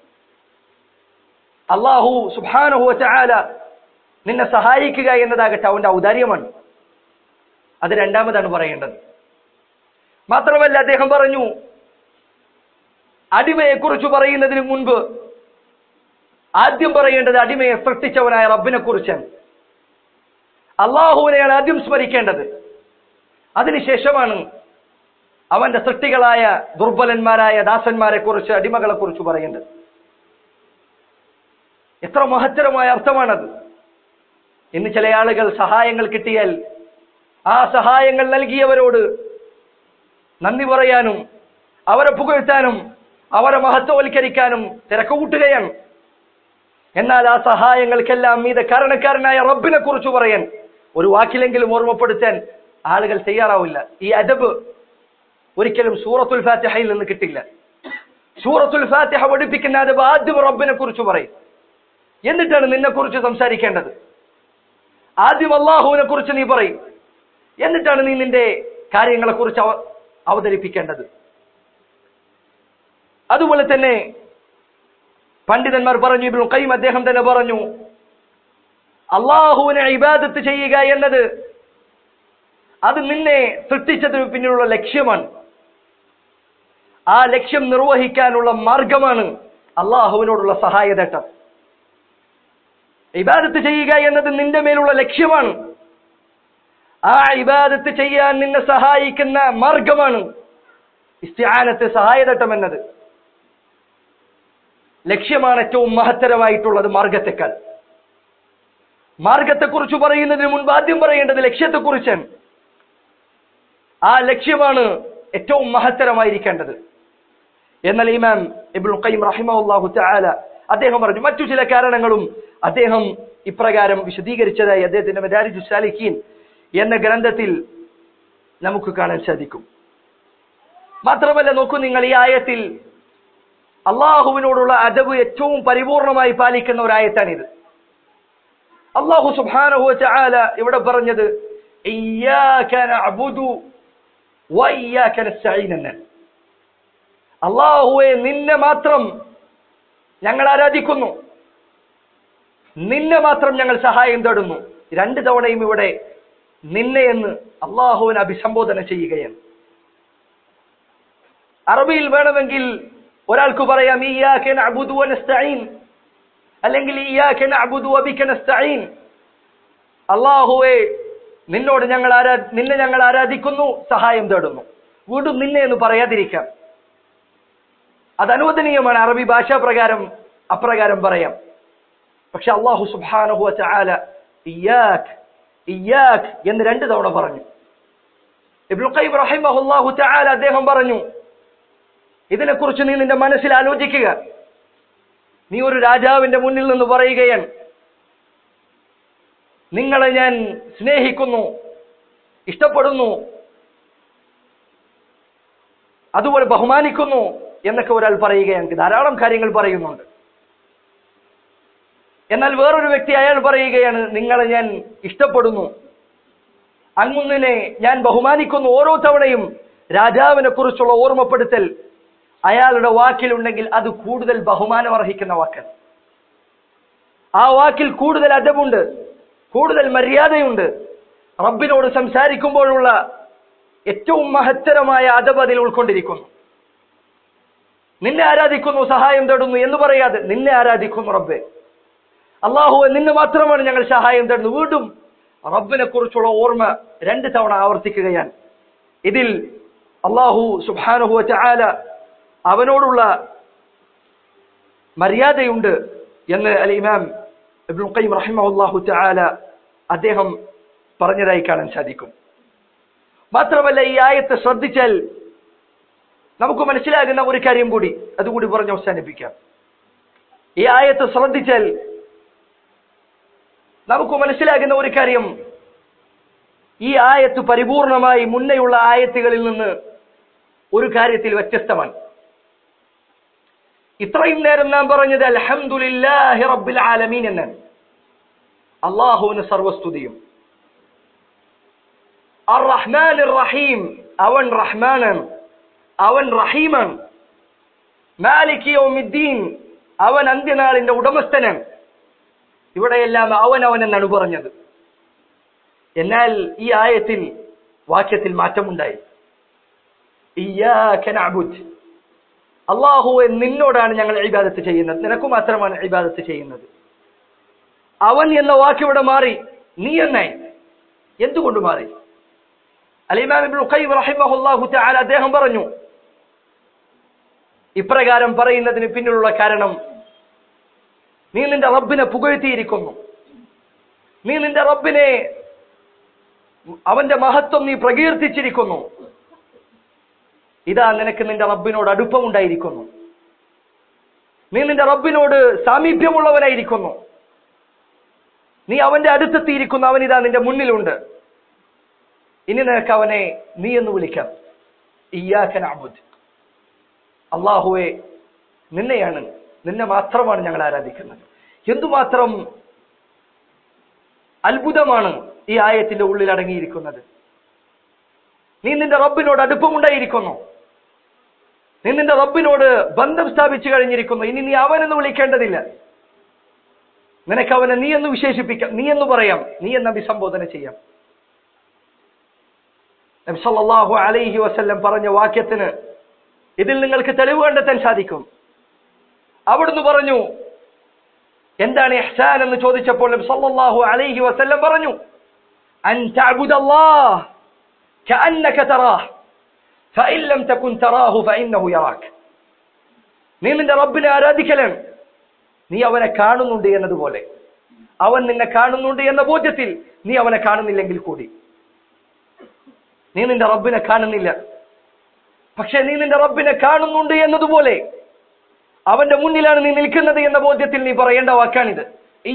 അള്ളാഹു സുബാനഹു ചാല നിന്നെ സഹായിക്കുക എന്നതാകട്ടെ അവന്റെ ഔദാര്യമാണ് അത് രണ്ടാമതാണ് പറയേണ്ടത് മാത്രമല്ല അദ്ദേഹം പറഞ്ഞു അടിമയെക്കുറിച്ച് പറയുന്നതിന് മുൻപ് ആദ്യം പറയേണ്ടത് അടിമയെ സൃഷ്ടിച്ചവനായ റബ്ബിനെ കുറിച്ചാണ് അള്ളാഹുവിനെയാണ് ആദ്യം സ്മരിക്കേണ്ടത് അതിനുശേഷമാണ് അവന്റെ സൃഷ്ടികളായ ദുർബലന്മാരായ ദാസന്മാരെ കുറിച്ച് അടിമകളെ കുറിച്ച് പറയേണ്ടത് എത്ര മഹത്തരമായ അർത്ഥമാണത് ഇന്ന് ചില ആളുകൾ സഹായങ്ങൾ കിട്ടിയാൽ ആ സഹായങ്ങൾ നൽകിയവരോട് നന്ദി പറയാനും അവരെ പുകഴ്ത്താനും അവരെ മഹത്വവൽക്കരിക്കാനും തിരക്ക് കൂട്ടുകയാണ് എന്നാൽ ആ സഹായങ്ങൾക്കെല്ലാം മീത കാരണക്കാരനായ റബ്ബിനെ കുറിച്ച് പറയാൻ ഒരു വാക്കിലെങ്കിലും ഓർമ്മപ്പെടുത്താൻ ആളുകൾ തയ്യാറാവില്ല ഈ അദബ് ഒരിക്കലും സൂറത്തുൽ ഫാത്തിഹയിൽ നിന്ന് കിട്ടില്ല സൂറത്തുൽ ഫാത്തിഹ പഠിപ്പിക്കുന്ന അദബ് ആദ്യം റബ്ബിനെ കുറിച്ച് പറയും എന്നിട്ടാണ് നിന്നെ കുറിച്ച് സംസാരിക്കേണ്ടത് ആദ്യം അള്ളാഹുവിനെ കുറിച്ച് നീ പറയും എന്നിട്ടാണ് നീ നിന്റെ കാര്യങ്ങളെ കുറിച്ച് അവതരിപ്പിക്കേണ്ടത് അതുപോലെ തന്നെ പണ്ഡിതന്മാർ പറഞ്ഞു ഇബ്നു ഖയ്യിം അദ്ദേഹം തന്നെ പറഞ്ഞു അള്ളാഹുവിനെ ഇബാദത്ത് ചെയ്യുക എന്നത് അത് നിന്നെ സൃഷ്ടിച്ചതിന് പിന്നിലുള്ള ലക്ഷ്യമാണ് ആ ലക്ഷ്യം നിർവഹിക്കാനുള്ള മാർഗമാണ് അള്ളാഹുവിനോടുള്ള സഹായതട്ടം ഇബാദത്ത് ചെയ്യുക എന്നത് നിന്റെ മേലുള്ള ലക്ഷ്യമാണ് ആ ഇബാദത്ത് ചെയ്യാൻ നിന്നെ സഹായിക്കുന്ന മാർഗമാണ് ഇസ്തിആനത്ത് സഹായതട്ടം എന്നത് ലക്ഷ്യമാണ് ഏറ്റവും മഹത്തരമായിട്ടുള്ളത് മാർഗത്തെക്കാൾ മാർഗത്തെക്കുറിച്ച് പറയുന്നതിന് മുൻപ് ആദ്യം പറയേണ്ടത് ലക്ഷ്യത്തെക്കുറിച്ചാണ് ആ ലക്ഷ്യമാണ് ഏറ്റവും മഹത്തരമായിരിക്കേണ്ടത് എന്നാൽ ഇമാം ഇബ്നു ഖയ്യിം റഹിമഹുല്ലാഹു തആല അദ്ദേഹം പറഞ്ഞു മറ്റു ചില കാരണങ്ങളും അദ്ദേഹം ഇപ്രകാരം വിശദീകരിച്ചതായി അദ്ദേഹത്തിന്റെ മദാരിജു സാലിഖീൻ എന്ന ഗ്രന്ഥത്തിൽ നമുക്ക് കാണാൻ സാധിക്കും മാത്രമല്ല നോക്കൂ നിങ്ങൾ ഈ ആയത്തിൽ അള്ളാഹുവിനോടുള്ള അദബ് ഏറ്റവും പരിപൂർണമായി പാലിക്കുന്ന ഒരായത്താണിത് അള്ളാഹു സുബ്ഹാനഹു ചാല ഇവിടെ പറഞ്ഞത് ഇയ്യാക നഅ്ബുദു വ ഇയ്യാക നസ്തഈൻ എന്നാണ് അള്ളാഹുവെ നിന്നെ മാത്രം ഞങ്ങൾ ആരാധിക്കുന്നു നിന്നെ മാത്രം ഞങ്ങൾ സഹായം തേടുന്നു രണ്ട് തവണയും ഇവിടെ നിന്നെ എന്ന് അള്ളാഹുവിനെ അഭിസംബോധന ചെയ്യുകയാണ് അറബിയിൽ വേണമെങ്കിൽ ഒരാൾക്ക് പറയാം ഇയ്യാക നഅ്ബുദു വ നസ്തഈൻ അല്ലെങ്കിൽ ഇയ്യാക നഅ്ബുദു വ ബിക നസ്തഈൻ അള്ളാഹുവെ നിന്നോട് ഞങ്ങൾ ആരാ നിന്നെ ഞങ്ങൾ ആരാധിക്കുന്നു സഹായം തേടുന്നു വീണ്ടും നിന്നെ എന്ന് പറയാതിരിക്കാം അത് അനുവദനീയമാണ് അറബി ഭാഷാ പ്രകാരം അപ്രകാരം പറയാം പക്ഷെ അള്ളാഹു സുബ്ഹാനഹു ചാല ഇയാഖ് ഇയാഖ് എന്ന് രണ്ട് തവണ പറഞ്ഞു ഇബ്നു ഖയ്യിം റഹിമഹുല്ലാഹു തആല അദ്ദേഹം പറഞ്ഞു ഇതിനെക്കുറിച്ച് നീ നിന്റെ മനസ്സിൽ ആലോചിക്കുക നീ ഒരു രാജാവിന്റെ മുന്നിൽ നിന്ന് പറയുകയാണ് നിങ്ങളെ ഞാൻ സ്നേഹിക്കുന്നു ഇഷ്ടപ്പെടുന്നു അതുപോലെ ബഹുമാനിക്കുന്നു എന്നൊക്കെ ഒരാൾ പറയുകയാണ് ധാരാളം കാര്യങ്ങൾ പറയുന്നുണ്ട് എന്നാൽ വേറൊരു വ്യക്തി അയാൾ പറയുകയാണ് നിങ്ങളെ ഞാൻ ഇഷ്ടപ്പെടുന്നു അങ്ങുന്നിനെ ഞാൻ ബഹുമാനിക്കുന്നു ഓരോ തവണയും രാജാവിനെ കുറിച്ചുള്ള ഓർമ്മപ്പെടുത്തൽ അയാളുടെ വാക്കിലുണ്ടെങ്കിൽ അത് കൂടുതൽ ബഹുമാനം അർഹിക്കുന്ന വാക്കാണ് ആ വാക്കിൽ കൂടുതൽ അദബുണ്ട് കൂടുതൽ മര്യാദയുണ്ട് റബ്ബിനോട് സംസാരിക്കുമ്പോഴുള്ള ഏറ്റവും മഹത്തരമായ അദബ് അതിൽ ഉൾക്കൊണ്ടിരിക്കുന്നു നിന്നെ ആരാധിക്കുന്നു സഹായം തേടുന്നു എന്ന് പറയാതെ നിന്നെ ആരാധിക്കുന്നു റബ്ബെ അള്ളാഹു നിന്നെ മാത്രമാണ് ഞങ്ങൾ സഹായം തേടുന്നത് വീണ്ടും റബ്ബിനെ കുറിച്ചുള്ള ഓർമ്മ രണ്ട് തവണ ആവർത്തിക്കുകയാണ് ഇതിൽ അള്ളാഹു സുബാനുഹു ചാല അവനോടുള്ള മര്യാദയുണ്ട് എന്ന് അൽ ഇമാം ഇബ്നുൽ ഖയ്യിം റഹിമഹുല്ലാഹു തആല അദ്ദേഹം പറഞ്ഞതായി കാണാൻ സാധിക്കും മാത്രമല്ല ഈ ആയത്ത് ശ്രദ്ധിച്ചാൽ നമുക്ക് മനസ്സിലാകുന്ന ഒരു കാര്യം കൂടി അതുകൂടി പറഞ്ഞ് അവസാനിപ്പിക്കാം ഈ ആയത്ത് ശ്രദ്ധിച്ചാൽ നമുക്ക് മനസ്സിലാകുന്ന ഒരു കാര്യം ഈ ആയത്ത് പരിപൂർണമായി മുന്നേയുള്ള ആയത്തുകളിൽ നിന്ന് ഒരു കാര്യത്തിൽ വ്യത്യസ്തമാണ് ഇത്രയും നേരം നാം പറഞ്ഞത് അൽഹംദുലില്ലാഹി റബ്ബിൽ ആലമീൻ എന്നാണ് അള്ളാഹുവിന് സർവസ്തുതിയും അർ റഹ്മാൻ റഹീം അവൻ റഹ്മാനാണ് അവൻ റഹീമാണ് മാലിക് യൗമിദ്ദീൻ അവൻ അന്ത്യനാളിന്റെ ഉടമസ്ഥനാണ് ഇവിടെയെല്ലാം അവൻ അവൻ എന്നാണ് പറഞ്ഞത് എന്നാൽ ഈ ആയത്തിൽ വാക്യത്തിൽ മാറ്റമുണ്ടായി ഇയ്യാക നഅ്ബുദ് അള്ളാഹുവെ നിന്നോടാണ് ഞങ്ങൾ ഇബാദത്ത് ചെയ്യുന്നത് നിനക്ക് മാത്രമാണ് ഇബാദത്ത് ചെയ്യുന്നത് അവൻ എന്ന വാക്കിവിടെ മാറി നീ എന്നായി എന്തുകൊണ്ട് മാറി അലിമാം ഇബ്നു ഖയ്യിം റഹിമഹുല്ലാഹു തആല അദ്ദേഹം പറഞ്ഞു ഇപ്രകാരം പറയുന്നതിന് പിന്നിലുള്ള കാരണം നീ നിന്റെ റബ്ബിനെ പുകഴ്ത്തിയിരിക്കുന്നു നീ നിന്റെ റബ്ബിനെ അവന്റെ മഹത്വം നീ പ്രകീർത്തിച്ചിരിക്കുന്നു ഇതാ നിനക്ക് നിന്റെ റബ്ബിനോട് അടുപ്പമുണ്ടായിരിക്കുന്നു നീ നിന്റെ റബ്ബിനോട് സാമീപ്യമുള്ളവനായിരിക്കുന്നു നീ അവന്റെ അടുത്തെത്തിയിരിക്കുന്നു അവൻ ഇതാ നിന്റെ മുന്നിലുണ്ട് ഇനി നിനക്ക് അവനെ നീ എന്ന് വിളിക്കാം ഇയ്യാഖൻ അബുദ് അള്ളാഹുവെ നിന്നെയാണ് നിന്നെ മാത്രമാണ് ഞങ്ങൾ ആരാധിക്കുന്നത് എന്തുമാത്രം അത്ഭുതമാണ് ഈ ആയത്തിന്റെ ഉള്ളിൽ അടങ്ങിയിരിക്കുന്നത് നീ നിന്റെ റബ്ബിനോട് അടുപ്പമുണ്ടായിരിക്കുന്നു നീ നിന്റെ റബ്ബിനോട് ബന്ധം സ്ഥാപിച്ചു കഴിഞ്ഞിരിക്കുന്നു ഇനി നീ അവനെന്ന് വിളിക്കേണ്ടതില്ല നിനക്ക് അവനെ നീ എന്ന് വിശേഷിപ്പിക്കാം നീ എന്ന് പറയാം നീ എന്ന് അഭിസംബോധന ചെയ്യാം നബി സല്ലല്ലാഹു അലൈഹി വസല്ലം പറഞ്ഞ വാക്യത്തിന് ഇതിൽ നിങ്ങൾക്ക് തെളിവ് കണ്ടെത്താൻ സാധിക്കും അവിടുന്ന് പറഞ്ഞു എന്താണ് ഇഹ്സാൻ എന്ന് ചോദിച്ചപ്പോൾ നബി സല്ലല്ലാഹു അലൈഹി വസല്ലം പറഞ്ഞു അൻ തഅബുദല്ലാഹ് كأنك تراه فإن لم تكن تراه فإنه يراك നീ നിന്റെ റബ്ബിനെ ആരാധിക്കലാണ് നീ അവനെ കാണുന്നുണ്ട് എന്നതുപോലെ അവൻ നിന്നെ കാണുന്നുണ്ട് എന്ന ബോധ്യത്തിൽ നീ അവനെ കാണുന്നില്ലെങ്കിൽ കൂടി നീ നിന്റെ റബ്ബിനെ കാണുന്നില്ല പക്ഷെ നീ നിന്റെ റബ്ബിനെ കാണുന്നുണ്ട് എന്നതുപോലെ അവന്റെ മുന്നിലാണ് നീ നിൽക്കുന്നത് എന്ന ബോധ്യത്തിൽ നീ പറയേണ്ട വാക്കാണിത്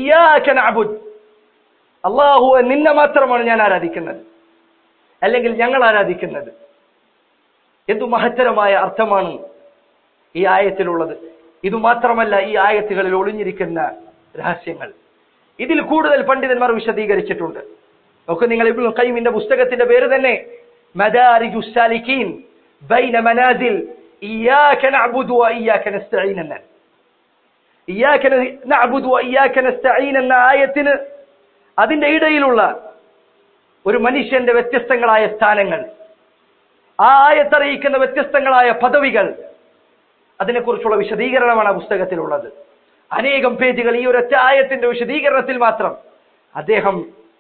അള്ളാഹു നിന്നെ മാത്രമാണ് ഞാൻ ആരാധിക്കുന്നത് അല്ലെങ്കിൽ ഞങ്ങൾ ആരാധിക്കുന്നത് എന്തു മഹത്തരമായ അർത്ഥമാണ് ഈ ആയത്തിലുള്ളത് ഇത് മാത്രമല്ല ഈ ആയത്തുകളിൽ ഒളിഞ്ഞിരിക്കുന്ന രഹസ്യങ്ങൾ ഇതിൽ കൂടുതൽ പണ്ഡിതന്മാർ വിശദീകരിച്ചിട്ടുണ്ട് ഒക്കെ നിങ്ങൾ ഇബ്നുൽ ഖയ്യിമിന്റെ പുസ്തകത്തിന്റെ പേര് തന്നെ മദാരിജു സാലിക്കീൻ ബൈന മനാസിൽ ഇയ്യാക നഅബുദു വ ഇയ്യാക നസ്തഈൻ എന്ന ഇയ്യാക നഅബുദു വ ഇയ്യാക നസ്തഈൻ എന്ന ആയത്തിന് അതിന്റെ ഇടയിലുള്ള ഒരു മനുഷ്യന്റെ വ്യത്യസ്തങ്ങളായ സ്ഥാനങ്ങൾ ആ ആയത്തറിയിക്കുന്ന വ്യത്യസ്തങ്ങളായ പദവികൾ അതിനെക്കുറിച്ചുള്ള വിശദീകരണമാണ് ആ പുസ്തകത്തിലുള്ളത് അനേകം പേജുകൾ ഈ ഒരൊറ്റ ആയത്തിന്റെ വിശദീകരണത്തിൽ മാത്രം അദ്ദേഹം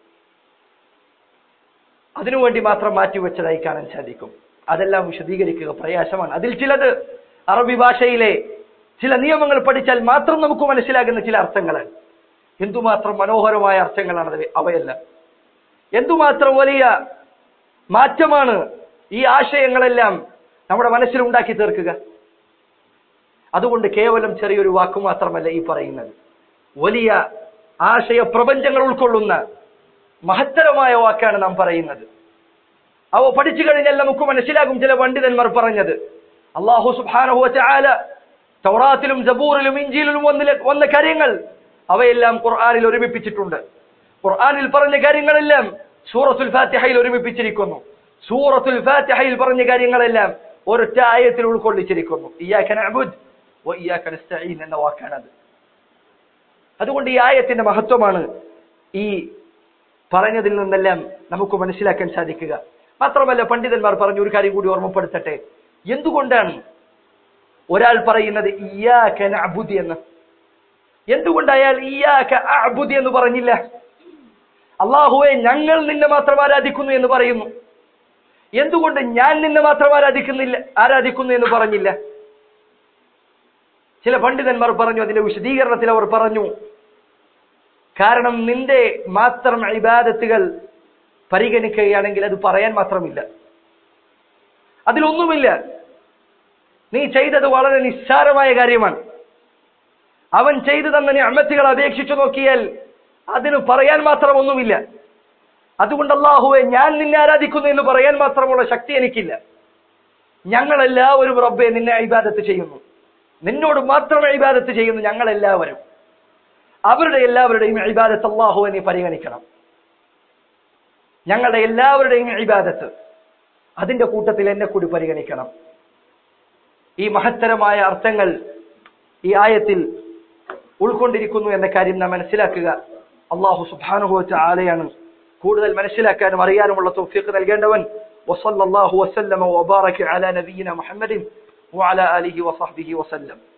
അതിനുവേണ്ടി മാത്രം മാറ്റിവെച്ചതായി കാണാൻ സാധിക്കും അതെല്ലാം വിശദീകരിക്കുക പ്രയാസമാണ് അതിൽ ചിലത് അറബി ഭാഷയിലെ ചില നിയമങ്ങൾ പഠിച്ചാൽ മാത്രം നമുക്ക് മനസ്സിലാകുന്ന ചില അർത്ഥങ്ങളാണ് എന്തുമാത്രം മനോഹരമായ അർത്ഥങ്ങളാണ് അത് അവയെല്ലാം എന്തുമാത്രം വലിയ മാറ്റമാണ് ഈ ആശയങ്ങളെല്ലാം നമ്മുടെ മനസ്സിൽ ഉണ്ടാക്കി തീർക്കുക അതുകൊണ്ട് കേവലം ചെറിയൊരു വാക്കു മാത്രമല്ല ഈ പറയുന്നത് വലിയ ആശയ പ്രപഞ്ചങ്ങൾ ഉൾക്കൊള്ളുന്ന മഹത്തരമായ വാക്കാണ് നാം പറയുന്നത് അവ പഠിച്ചു കഴിഞ്ഞാൽ നമുക്ക് മനസ്സിലാകും ചില പണ്ഡിതന്മാർ പറഞ്ഞത് അള്ളാഹു സുബാനഹു ചാല തൗറാത്തിലും ജബൂറിലും ഇഞ്ചിയിലും വന്ന വന്ന കാര്യങ്ങൾ അവയെല്ലാം ഖുർആാനിൽ ഒരുമിപ്പിച്ചിട്ടുണ്ട് ഖുർആാനിൽ പറഞ്ഞ കാര്യങ്ങളെല്ലാം സൂറത്തുൽ ഫാത്തിഹയിൽ ഒരുമിപ്പിച്ചിരിക്കുന്നു സൂറത്തുൽ ഫാത്തിഹയിൽ പറഞ്ഞ കാര്യങ്ങളെല്ലാം ഒരൊറ്റ ആയത്തിൽ ഉൾക്കൊള്ളിച്ചിരിക്കുന്നു ഇയ്യാക നഅബുദ് വ ഇയ്യാക നസ്തഈൻ എന്ന വാക്കാണത് അതുകൊണ്ട് ഈ ആയത്തിന്റെ മഹത്വമാണ് ഈ പറഞ്ഞതിൽ നിന്നെല്ലാം നമുക്ക് മനസ്സിലാക്കാൻ സാധിക്കുക മാത്രമല്ല പണ്ഡിതന്മാർ പറഞ്ഞു ഒരു കാര്യം കൂടി ഓർമ്മപ്പെടുത്തട്ടെ എന്തുകൊണ്ടാണ് ഒരാൾ പറയുന്നത് ഇയ്യാക നഅബുദ് എന്ന് എന്തുകൊണ്ട് അയാൾ ഇയ്യാക അഅബുദ് എന്ന് പറഞ്ഞില്ല അള്ളാഹുവെ ഞങ്ങൾ നിന്നെ മാത്രം ആരാധിക്കുന്നു എന്ന് പറയുന്നു എന്തുകൊണ്ട് ഞാൻ നിന്നെ മാത്രം ആരാധിക്കുന്നില്ല ആരാധിക്കുന്നു എന്ന് പറഞ്ഞില്ല ചില പണ്ഡിതന്മാർ പറഞ്ഞു അതിന്റെ വിശദീകരണത്തിൽ അവർ പറഞ്ഞു കാരണം നിന്റെ മാത്രം ഇബാദത്തുകൾ പരിഗണിക്കുകയാണെങ്കിൽ അത് പറയാൻ മാത്രമില്ല അതിലൊന്നുമില്ല നീ ചെയ്തത് വളരെ നിസ്സാരമായ കാര്യമാണ് അവൻ ചെയ്തു തന്ന അമ്മത്തുകൾ അപേക്ഷിച്ചു നോക്കിയാൽ അതിന് പറയാൻ മാത്രം ഒന്നുമില്ല അതുകൊണ്ട് അള്ളാഹുവെ ഞാൻ നിന്നെ ആരാധിക്കുന്നു എന്ന് പറയാൻ മാത്രമുള്ള ശക്തി എനിക്കില്ല ഞങ്ങളെല്ലാവരും റബ്ബെ നിന്നെ ഇബാദത്ത് ചെയ്യുന്നു നിന്നോട് മാത്രം ഇബാദത്ത് ചെയ്യുന്നു ഞങ്ങളെല്ലാവരും അവരുടെ എല്ലാവരുടെയും ഇബാദത്ത് അള്ളാഹുവെ നീ പരിഗണിക്കണം ഞങ്ങളുടെ എല്ലാവരുടെയും ഇബാദത്ത് അതിന്റെ കൂട്ടത്തിൽ എന്നെ കൂടി പരിഗണിക്കണം ഈ മഹത്തരമായ അർത്ഥങ്ങൾ ഈ ആയത്തിൽ ഉൾക്കൊണ്ടിരിക്കുന്നു എന്ന കാര്യം നാം മനസ്സിലാക്കുക അള്ളാഹു സുബാനുഭവിച്ച ആലയാണ് കൂടുതൽ മനസ്സിലാക്കാനും അറിയാനുമുള്ള തൗഫീഖ് നൽകേണ്ടവൻ وصلى الله وسلم وبارك على نبينا محمد وعلى آله وصحبه وسلم